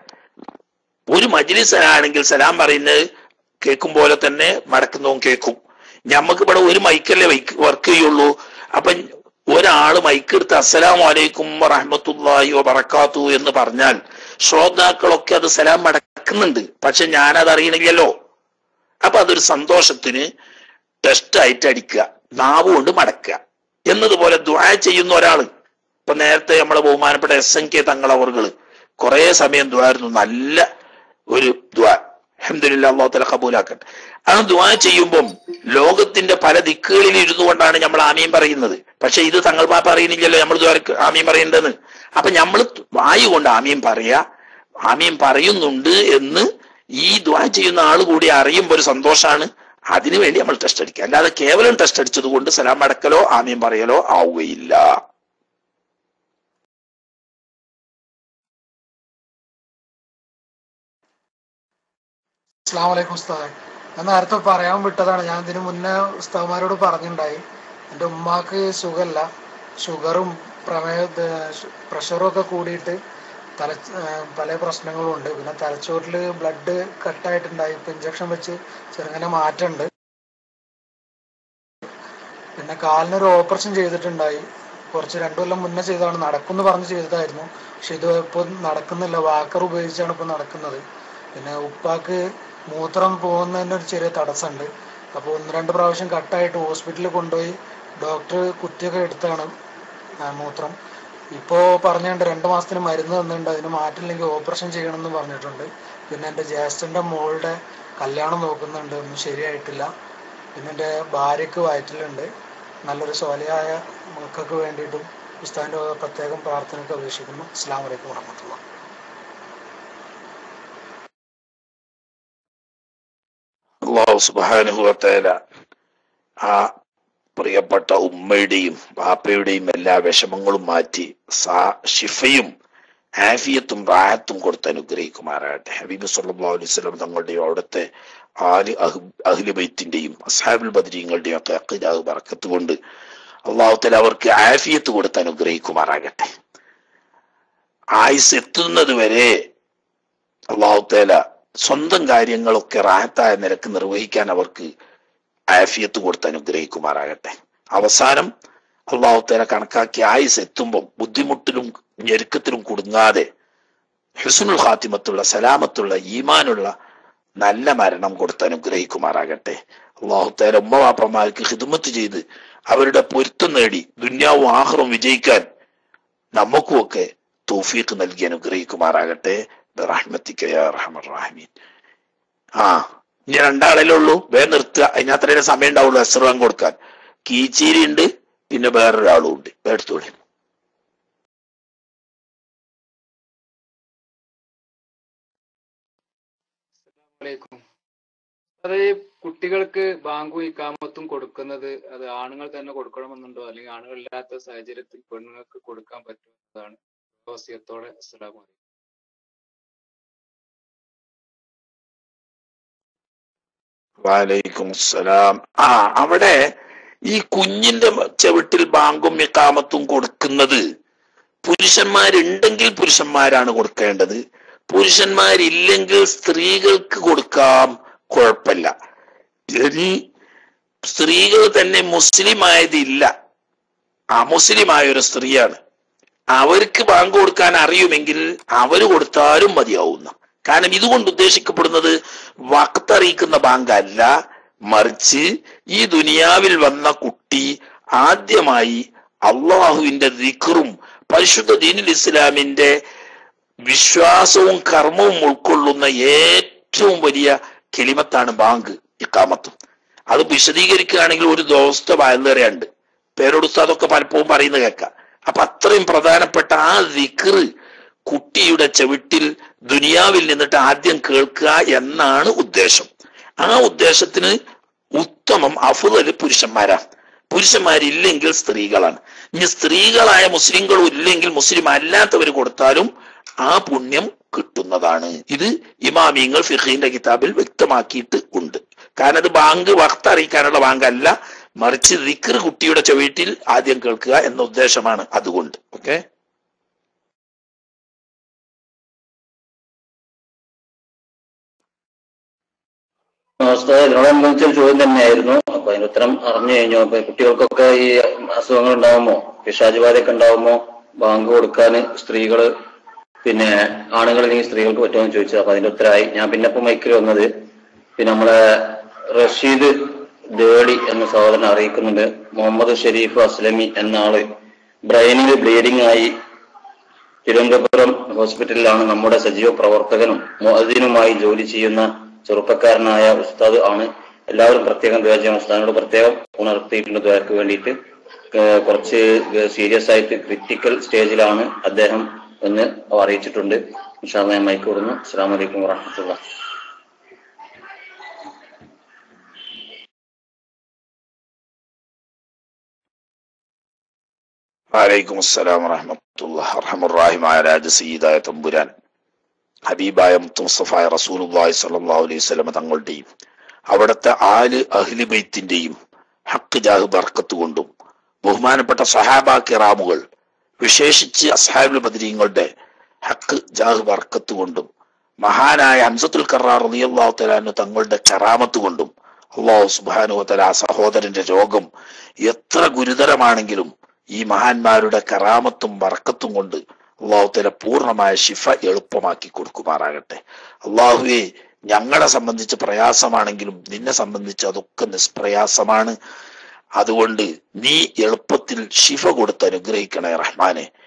ഒരു മജ്ലിസിലാണെങ്കിൽ സലാം പറയുന്നത് കേൾക്കും പോലെ തന്നെ മടക്കുന്നതും കേൾക്കും ഞമ്മക്ക് ഇവിടെ ഒരു മൈക്കല്ലേ വർക്ക് ചെയ്യുള്ളൂ അപ്പൊ ഒരാള് മൈക്കെടുത്ത് അസ്സലാം വലൈക്കും റഹ്മത്തുല്ലാഹി വബറക്കാത്തു എന്ന് പറഞ്ഞാൽ ശ്രോതാക്കളൊക്കെ അത് സലാം മടക്കുന്നുണ്ട് പക്ഷെ ഞാനത് അറിയണില്ലല്ലോ അപ്പൊ അതൊരു സന്തോഷത്തിന് ടെസ്റ്റ് ആയിട്ട് അടിക്കുക നാവ് കൊണ്ട് മടക്കുക എന്നതുപോലെ ദ്വാ ചെയ്യുന്ന ഒരാള് ഇപ്പൊ നേരത്തെ നമ്മളെ ബഹുമാനപ്പെട്ട എസ് എൻ കെ തങ്ങളവർകള് കുറെ സമയം ദ്വാരുന്നു നല്ല ഒരു ദ്വാ അഹമ്മദില്ല അള്ളാഹു തല കബൂലാക്കട്ടെ ആ ദ്വാ ചെയ്യുമ്പം ലോകത്തിന്റെ പല ദിക്കുകളിൽ ഇരുന്നു കൊണ്ടാണ് നമ്മൾ ആമീൻ പറയുന്നത് പക്ഷെ ഇത് തങ്ങൾ പാപ്പ അറിയുന്നില്ലല്ലോ നമ്മൾ ദ്വാരക്ക് ആമീൻ പറയേണ്ടതെന്ന് അപ്പൊ നമ്മൾ വായു കൊണ്ട് ആമീൻ പറയാ ആമീൻ പറയുന്നുണ്ട് എന്ന് ഈ ദ്വാ ചെയ്യുന്ന ആൾ കൂടി അറിയുമ്പോൾ ഒരു സന്തോഷമാണ് അതിനു വേണ്ടി നമ്മൾ ടെസ്റ്റ് അടിക്കുക അല്ലാതെ കേവലം ടെസ്റ്റ് അടിച്ചത് കൊണ്ട് സലാം അടക്കലോ ആമീൻ പറയലോ ആവുകയില്ല അസ്സാം വലൈക്കും ഉസ്താദ് ഞാൻ നേരത്തെ പറയാൻ വിട്ടതാണ് ഞാൻ ഇതിനു മുന്നേ ഉസ്താദ്മാരോട് പറഞ്ഞിട്ടുണ്ടായി എൻ്റെ ഉമ്മാക്ക് സുഖമല്ല ഷുഗറും പ്രമേയ പ്രഷറും ഒക്കെ കൂടിയിട്ട് തല ഏഹ് പല പ്രശ്നങ്ങളും ഉണ്ട് പിന്നെ തലച്ചോറിൽ ബ്ലഡ് കട്ടായിട്ടുണ്ടായി ഇപ്പം ഇഞ്ചക്ഷൻ വെച്ച് ചെറുങ്ങനെ മാറ്റമുണ്ട് പിന്നെ കാലിനൊരു ഓപ്പറേഷൻ ചെയ്തിട്ടുണ്ടായി കുറച്ച് രണ്ടു കൊല്ലം മുന്നേ ചെയ്തതാണ് നടക്കുമെന്ന് പറഞ്ഞ് ചെയ്തതായിരുന്നു പക്ഷെ ഇത് ഇപ്പോൾ നടക്കുന്നില്ല വാക്കർ ഉപയോഗിച്ചാണ് ഇപ്പോൾ നടക്കുന്നത് പിന്നെ ഉപ്പാക്ക് മൂത്രം പോകുന്നതിന് ഒരു ചെറിയ തടസ്സമുണ്ട് അപ്പോൾ ഒന്ന് രണ്ട് പ്രാവശ്യം കട്ടായിട്ട് ഹോസ്പിറ്റലിൽ കൊണ്ടുപോയി ഡോക്ടർ കുത്തിയൊക്കെ എടുത്താണ് ആ, മൂത്രം ഇപ്പോ പറഞ്ഞിട്ടുണ്ട് രണ്ട് മാസത്തിന് മരുന്ന് തന്നിട്ടുണ്ട് അതിന് മാറ്റില്ലെങ്കിൽ ഓപ്പറേഷൻ ചെയ്യണമെന്ന് പറഞ്ഞിട്ടുണ്ട് പിന്നെ എൻ്റെ ജ്യേഷ്ഠൻ്റെ മോളുടെ കല്യാണം നോക്കുന്നുണ്ട് ഒന്നും ശരിയായിട്ടില്ല പിന്നെ എൻ്റെ ഭാര്യയ്ക്ക് വയറ്റിലുണ്ട് നല്ലൊരു സ്വലയായ മക്കൾക്ക് വേണ്ടിയിട്ടും ഉസ്താദിൻ്റെ പ്രത്യേകം പ്രാർത്ഥനയ്ക്ക് അപേക്ഷിക്കുന്നു അസ്സാം വലൈക്കും വർഹമത്തുള്ള അള്ളാഹു സുബാനുഭവത്തേല ആ പ്രിയപ്പെട്ട ഉമ്മയുടെയും ബാപ്പയുടെയും എല്ലാ വിഷമങ്ങളും മാറ്റി സാ ഷിഫയും ആഫിയത്തും റാഹത്തും കൊടുത്ത് അനുഗ്രഹിക്കുമാറാകട്ടെ ഹബീബ് സല്ലല്ലാഹു അലൈഹി വസല്ലം തങ്ങളുടെയും അവിടുത്തെ ആല് അഹ്ലു ബൈത്തിന്റെയും അസ്ഹാബുൽ ബദരീങ്ങളുടെയും ഒക്കെ അഖീദാഹ് ബറക്കത്ത് കൊണ്ട് അള്ളാഹുത്തല അവർക്ക് ആഫിയത്ത് കൊടുത്ത് അനുഗ്രഹിക്കുമാറാകട്ടെ ആയുസ് എത്തുന്നത് വരെ അള്ളാഹുത്തേല സ്വന്തം കാര്യങ്ങളൊക്കെ റാഹത്തായ നിരക്ക് നിർവഹിക്കാൻ അവർക്ക് ആഫിയത്ത് കൊടുത്ത് അനുഗ്രഹിക്കുമാറാകട്ടെ അവസാനം അള്ളാഹുത്തേല കണക്കാക്കി ആയുസ് എത്തുമ്പം ബുദ്ധിമുട്ടിലും ഞെരുക്കത്തിലും കുടുങ്ങാതെ ഹുസ്നുൽ ഖാത്തിമത്തുള്ള സലാമത്തുള്ള ഈമാനുള്ള നല്ല മരണം കൊടുത്ത് അനുഗ്രഹിക്കുമാറാകട്ടെ അള്ളാഹുത്തേല ഉമ്മ വാപ്പമാർക്ക് ഹിദ്മത്ത് ചെയ്ത് അവരുടെ പൊരുത്തം നേടി ദുന്യാവും ആഹ്റവും വിജയിക്കാൻ നമുക്കുമൊക്കെ തൗഫീഖ് നൽകി അനുഗ്രഹിക്കുമാറാകട്ടെ ബിറഹ്മത്തിക യാ അർഹമർ റഹീമീൻ ആ ഇനി രണ്ടാളല്ലേ ഉള്ളൂ വേ നിർത്തുക അതിനത്രേ സമയം ഉണ്ടാവുള്ളൂ അസ്രവാൻ കൊടുക്കാൻ കീച്ചീരി ഉണ്ട് പിന്നെ വേറൊരാളും ഉണ്ട് എടുത്തോളി അസ്സലാമലൈക്കും അത് ഈ കുട്ടികൾക്ക് ബാങ്കും ഇക്കാമത്തും കൊടുക്കുന്നത് അത് ആണുങ്ങൾ തന്നെ കൊടുക്കണമെന്നുണ്ടോ അല്ലെങ്കിൽ ആണുങ്ങളില്ലാത്ത സാഹചര്യത്തിൽ പെണ്ണുങ്ങൾക്ക് കൊടുക്കാൻ പറ്റുന്നതാണ് വസിയത്തോടെ അസ്സലാമു അലൈക്കും വാലൈക്കും അസ്സലാം ആ അവിടെ ഈ കുഞ്ഞിന്റെ ചവിട്ടിൽ ബാങ്കും ഇക്കാമത്തും കൊടുക്കുന്നത് പുരുഷന്മാരുണ്ടെങ്കിൽ പുരുഷന്മാരാണ് കൊടുക്കേണ്ടത് പുരുഷന്മാരില്ലെങ്കിൽ സ്ത്രീകൾക്ക് കൊടുക്കാം കുഴപ്പമില്ല ഇനി സ്ത്രീകൾ തന്നെ മുസ്ലിം ആയതില്ല ആ മുസ്ലിമായ ഒരു സ്ത്രീയാണ് അവർക്ക് ബാങ്ക് കൊടുക്കാൻ അറിയുമെങ്കിൽ അവര് കൊടുത്താലും മതിയാവുന്ന കാരണം ഇതുകൊണ്ട് ഉദ്ദേശിക്കപ്പെടുന്നത് വക്തറിയിക്കുന്ന ബാങ്ക് അല്ല മറിച്ച് ഈ ദുനിയാവിൽ വന്ന കുട്ടി ആദ്യമായി അള്ളാഹുവിന്റെ ദിക്റും പരിശുദ്ധ ദീനുൽ ഇസ്ലാമിന്റെ വിശ്വാസവും കർമ്മവും ഉൾക്കൊള്ളുന്ന ഏറ്റവും വലിയ കെളിമത്താണ് ബാങ്ക് ഇക്കാമത്തും അത് വിശദീകരിക്കുകയാണെങ്കിൽ ഒരു ദിവസത്തെ വയലേറെയുണ്ട് പേരോട് ഉസ്താദൊക്കെ പലപ്പോഴും പറയുന്നത് കേൾക്കാം അപ്പൊ അത്രയും പ്രധാനപ്പെട്ട ആ ദിക്റ് കുട്ടിയുടെ ചവിട്ടിൽ ദുനിയാവിൽ നിന്നിട്ട് ആദ്യം കേൾക്കുക എന്നാണ് ഉദ്ദേശം ആ ഉദ്ദേശത്തിന് ഉത്തമം അഫുതല് പുരുഷന്മാരാ പുരുഷന്മാരില്ലെങ്കിൽ സ്ത്രീകളാണ് ഇനി സ്ത്രീകളായ മുസ്ലിങ്ങളും ഇല്ലെങ്കിൽ മുസ്ലിം അല്ലാത്തവർ കൊടുത്താലും ആ പുണ്യം കിട്ടുന്നതാണ് ഇത് ഇമാമിയങ്ങൾ ഫിഖീന്റെ കിതാബിൽ വ്യക്തമാക്കിയിട്ട് ഉണ്ട് കാരണം അത് ബാങ്ക് വക്ത അറിയിക്കാനുള്ള ബാങ്ക് അല്ല മറിച്ച് ദിക്ർ കുട്ടിയുടെ ചുവട്ടിൽ ആദ്യം കേൾക്കുക എന്ന ഉദ്ദേശമാണ് അതുകൊണ്ട് ഓക്കെ ഉസ്താദ് ഇതിനോട് അനുബന്ധിച്ച ഒരു ചോദ്യം തന്നെയായിരുന്നു അപ്പൊ അതിന് ഉത്തരം അറിഞ്ഞു കഴിഞ്ഞു അപ്പൊ കുട്ടികൾക്കൊക്കെ ഈ അസുഖങ്ങൾ ഉണ്ടാവുമോ പിശാച് ബാധയൊക്കെ ഉണ്ടാവുമോ ബാങ്ക് കൊടുക്കാൻ സ്ത്രീകള് പിന്നെ ആണുങ്ങൾ അല്ലെങ്കിൽ സ്ത്രീകൾക്ക് പറ്റുമോ എന്ന് ചോദിച്ചത് അപ്പൊ അതിന്റെ ഉത്തരമായി ഞാൻ പിന്നെ ഇപ്പൊ മൈക്കിൽ വന്നത് പിന്നെ നമ്മളെ റഷീദ് ദേളി എന്ന സഹോദരൻ അറിയിക്കുന്നുണ്ട് മുഹമ്മദ് ഷെരീഫ് അസ്ലമി എന്ന ആള് ബ്രെയിനിൽ ബ്ലീഡിംഗ് ആയി തിരുവനന്തപുരം ഹോസ്പിറ്റലിലാണ് നമ്മുടെ സജീവ പ്രവർത്തകനും മുഅദ്ദിനുമായി ജോലി ചെയ്യുന്ന ചെറുപ്പക്കാരനായ ഉസ്താദ് ആണ് എല്ലാവരും പ്രത്യേകം ദ്വാ ചെയ്യണം ഉസ്താദിനോട് പ്രത്യേകം ഉണർത്തിയിട്ടുണ്ട് ദ്വാരക്ക് വേണ്ടിയിട്ട് ഏഹ് കുറച്ച് സീരിയസ് ആയിട്ട് ക്രിറ്റിക്കൽ സ്റ്റേജിലാണ് അദ്ദേഹം എന്ന് അറിയിച്ചിട്ടുണ്ട് ഇൻഷാ അല്ലാഹ് ഞാൻ മൈക്ക് കൊടുക്കുന്നു അസ്സാം വലൈക്കും വാഹമത്തുള്ള വലൈക്കും അസ്സലാം വറഹമത്തുള്ള അർഹമുറാഹിമായ രാജ സയ്യിദായ തമ്പുരാൻ ഹബീബായ മുസ്തഫായ റസൂലുള്ളാഹി സ്വല്ലല്ലാഹു അലൈഹി വസല്ലം തങ്ങളുടെയും അവിടുത്തെ ആല് അഹ്ലി ബൈത്തിന്റെയും ഹക്ക് ജാഹ് ബർക്കത്ത് കൊണ്ടും ബഹുമാനപ്പെട്ട സഹാബ കിറാമുകൾ വിശേഷിച്ച് അസ്ഹാബുൽ ബദരീങ്ങളുടെ ഹക്ക് ജാഹ് ബർക്കത്ത് കൊണ്ടും മഹാനായ ഹംസത്തുൽ കറാർ റളിയല്ലാഹു തആല തങ്ങളുടെ കറാമത്ത് കൊണ്ടും അള്ളാഹു സുബ്ഹാനഹു വതആല ആ സഹോദരന്റെ രോഗം എത്ര ഗുരുതരമാണെങ്കിലും ഈ മഹാന്മാരുടെ കറാമത്തും ബർക്കത്തും കൊണ്ട് അള്ളാഹുത്തല പൂർണ്ണമായ ശിഫ എളുപ്പമാക്കി കൊടുക്കുമാറാകട്ടെ അള്ളാഹുവെ ഞങ്ങളെ സംബന്ധിച്ച് പ്രയാസമാണെങ്കിലും നിന്നെ സംബന്ധിച്ച് അതൊക്കെ നിഷ്പ്രയാസമാണ് അതുകൊണ്ട് നീ എളുപ്പത്തിൽ ശിഫ കൊടുത്ത് അനുഗ്രഹിക്കണേ റഹ്മാനെ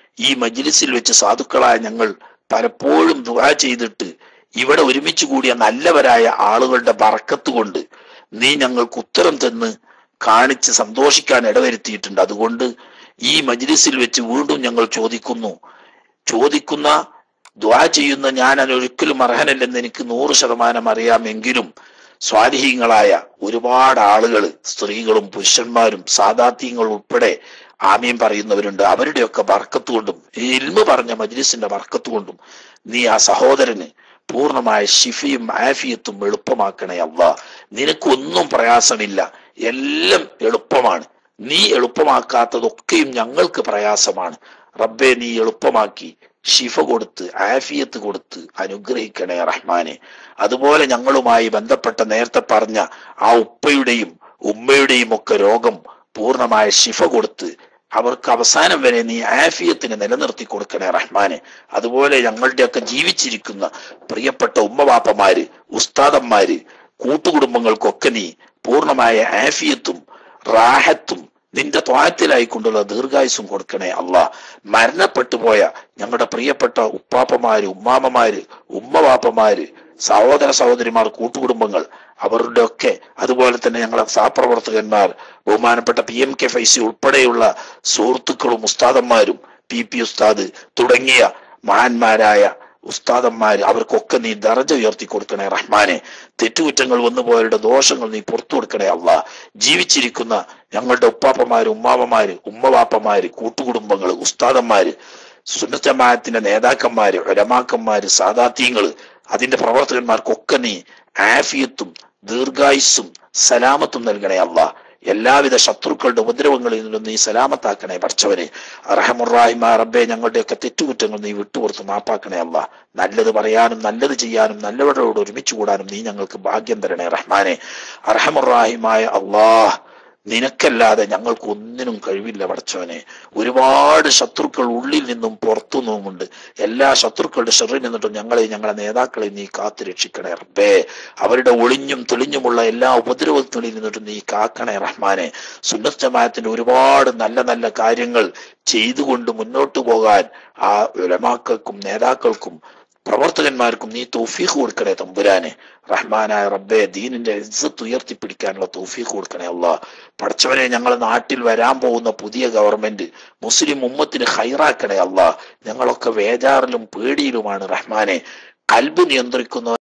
ഈ മജ്ലിസിൽ വെച്ച് സാധുക്കളായ ഞങ്ങൾ പലപ്പോഴും ദുആ ചെയ്തിട്ട് ഇവിടെ ഒരുമിച്ച് കൂടിയ നല്ലവരായ ആളുകളുടെ ബറക്കത്ത് കൊണ്ട് നീ ഞങ്ങൾക്ക് ഉത്തരം തന്ന് കാണിച്ച് സന്തോഷിക്കാൻ ഇടവരുത്തിയിട്ടുണ്ട് അതുകൊണ്ട് ഈ മജ്ലിസിൽ വെച്ച് വീണ്ടും ഞങ്ങൾ ചോദിക്കുന്നു ചോദിക്കുന്ന ദ്വാ ചെയ്യുന്ന ഞാൻ അതിന് ഒരിക്കലും അർഹനല്ലെന്ന് എനിക്ക് നൂറ് ശതമാനം അറിയാമെങ്കിലും സ്വാധീനങ്ങളായ ഒരുപാട് ആളുകൾ സ്ത്രീകളും പുരുഷന്മാരും സാധാത്യങ്ങളും ഉൾപ്പെടെ ആമയും പറയുന്നവരുണ്ട് അവരുടെയൊക്കെ ബർക്കത്ത് കൊണ്ടും ഈ ഇൽമ പറഞ്ഞ മജ്ലിസിന്റെ ബർക്കത്ത് കൊണ്ടും നീ ആ സഹോദരന് പൂർണ്ണമായ ഷിഫയും ആഫിയത്തും എളുപ്പമാക്കണേ അല്ല നിനക്കൊന്നും പ്രയാസമില്ല എല്ലാം എളുപ്പമാണ് നീ എളുപ്പമാക്കാത്തതൊക്കെയും ഞങ്ങൾക്ക് പ്രയാസമാണ് റബ്ബെ നീ എളുപ്പമാക്കി ഷിഫ കൊടുത്ത് ആഫിയത്ത് കൊടുത്ത് അനുഗ്രഹിക്കണേ റഹ്മാനെ അതുപോലെ ഞങ്ങളുമായി ബന്ധപ്പെട്ട നേരത്തെ പറഞ്ഞ ആ ഉപ്പയുടെയും ഉമ്മയുടെയും ഒക്കെ രോഗം പൂർണ്ണമായ ഷിഫ കൊടുത്ത് അവർക്ക് അവസാനം വരെ നീ ആഫിയത്തിന് നിലനിർത്തി കൊടുക്കണേ റഹ്മാനെ അതുപോലെ ഞങ്ങളുടെയൊക്കെ ജീവിച്ചിരിക്കുന്ന പ്രിയപ്പെട്ട ഉമ്മവാപ്പമാര് ഉസ്താദന്മാര് കൂട്ടുകുടുംബങ്ങൾക്കൊക്കെ നീ പൂർണ്ണമായ ആഫിയത്തും റാഹത്തും നിന്റെ ത്വായത്തിലായിക്കൊണ്ടുള്ള ദീർഘായുസും കൊടുക്കണേ അല്ല മരണപ്പെട്ടു പോയ ഞങ്ങളുടെ പ്രിയപ്പെട്ട ഉപ്പാപ്പമാര് ഉമ്മാമ്മമാര് ഉമ്മവാപ്പമാര് സഹോദര സഹോദരിമാർ കൂട്ടുകുടുംബങ്ങൾ അവരുടെ ഒക്കെ അതുപോലെ തന്നെ ഞങ്ങളെ സഹപ്രവർത്തകന്മാർ ബഹുമാനപ്പെട്ട പി എം കെ ഫൈസി ഉൾപ്പെടെയുള്ള സുഹൃത്തുക്കളും ഉസ്താദന്മാരും പി പി ഉസ്താദ് തുടങ്ങിയ മഹാന്മാരായ ഉസ്താദന്മാര് അവർക്കൊക്കെ നീ ദറജ ഉയർത്തി കൊടുക്കണേ റഹ്മാനെ തെറ്റുകുറ്റങ്ങൾ വന്നുപോയവരുടെ ദോഷങ്ങൾ നീ പുറത്തു കൊടുക്കണേ അല്ല ജീവിച്ചിരിക്കുന്ന ഞങ്ങളുടെ ഉപ്പാപ്പമാര് ഉമ്മാവമാര് ഉമ്മവാപ്പമാര് കൂട്ടുകുടുംബങ്ങൾ ഉസ്താദന്മാര് സുന്നജമാഅത്തിന്റെ നേതാക്കന്മാര് ഒരമാക്കന്മാര് സാദാത്യങ്ങള് അതിന്റെ പ്രവർത്തകന്മാർക്കൊക്കെ നീ ആഫിയത്തും ദീർഘായുസ്സും സലാമത്തും നൽകണേ അല്ല എല്ലാവിധ ശത്രുക്കളുടെ ഉപദ്രവങ്ങളിൽ നിന്നും നീ സലാമത്താക്കണേ പഠിച്ചവനെ അറഹമുറാഹിമ റബ്ബെ ഞങ്ങളുടെയൊക്കെ തെറ്റുകുറ്റങ്ങൾ നീ വിട്ടുപുറത്ത് മാപ്പാക്കണേ അല്ല നല്ലത് പറയാനും നല്ലത് ചെയ്യാനും നല്ലവരോട് ഒരുമിച്ച് കൂടാനും നീ ഞങ്ങൾക്ക് ഭാഗ്യം തരണേ റഹ്മാനെ അറഹമുറാഹിമായ അള്ളാഹ് നിനക്കല്ലാതെ ഞങ്ങൾക്ക് ഒന്നിനും കഴിവില്ല പഠിച്ചവനെ ഒരുപാട് ശത്രുക്കൾ ഉള്ളിൽ നിന്നും പുറത്തു നിന്നുമുണ്ട് എല്ലാ ശത്രുക്കളുടെ ഷെറിൽ നിന്നിട്ടും ഞങ്ങളെ ഞങ്ങളെ നേതാക്കളെ നീ കാത്തു രക്ഷിക്കണേ റബ്ബേ അവരുടെ ഒളിഞ്ഞും തെളിഞ്ഞുമുള്ള എല്ലാ ഉപദ്രവങ്ങളിൽ നിന്നിട്ടും നീ കാക്കണേ റഹ്മാനെ സുന്നത്ത് ജമാഅത്തിന്റെ ഒരുപാട് നല്ല നല്ല കാര്യങ്ങൾ ചെയ്തുകൊണ്ട് മുന്നോട്ട് പോകാൻ ആ ഉലമാക്കൾക്കും നേതാക്കൾക്കും പ്രവർത്തകന്മാർക്കും നീ തൗഫീഖ് കൊടുക്കണേ തമ്പുരാനെ റഹ്മാനായ റബ്ബെ ദീനിന്റെ ഇസ്സത്ത് ഉയർത്തിപ്പിടിക്കാനുള്ള തൗഫീഖ് കൊടുക്കണേ അല്ല പഠിച്ചവനെ ഞങ്ങളുടെ നാട്ടിൽ വരാൻ പോകുന്ന പുതിയ ഗവൺമെന്റ് മുസ്ലിം ഉമ്മത്തിന് ഹൈറാക്കണേ അല്ല ഞങ്ങളൊക്കെ വേജാറിലും പേടിയിലുമാണ് റഹ്മാനെ കൽബ് നിയന്ത്രിക്കുന്ന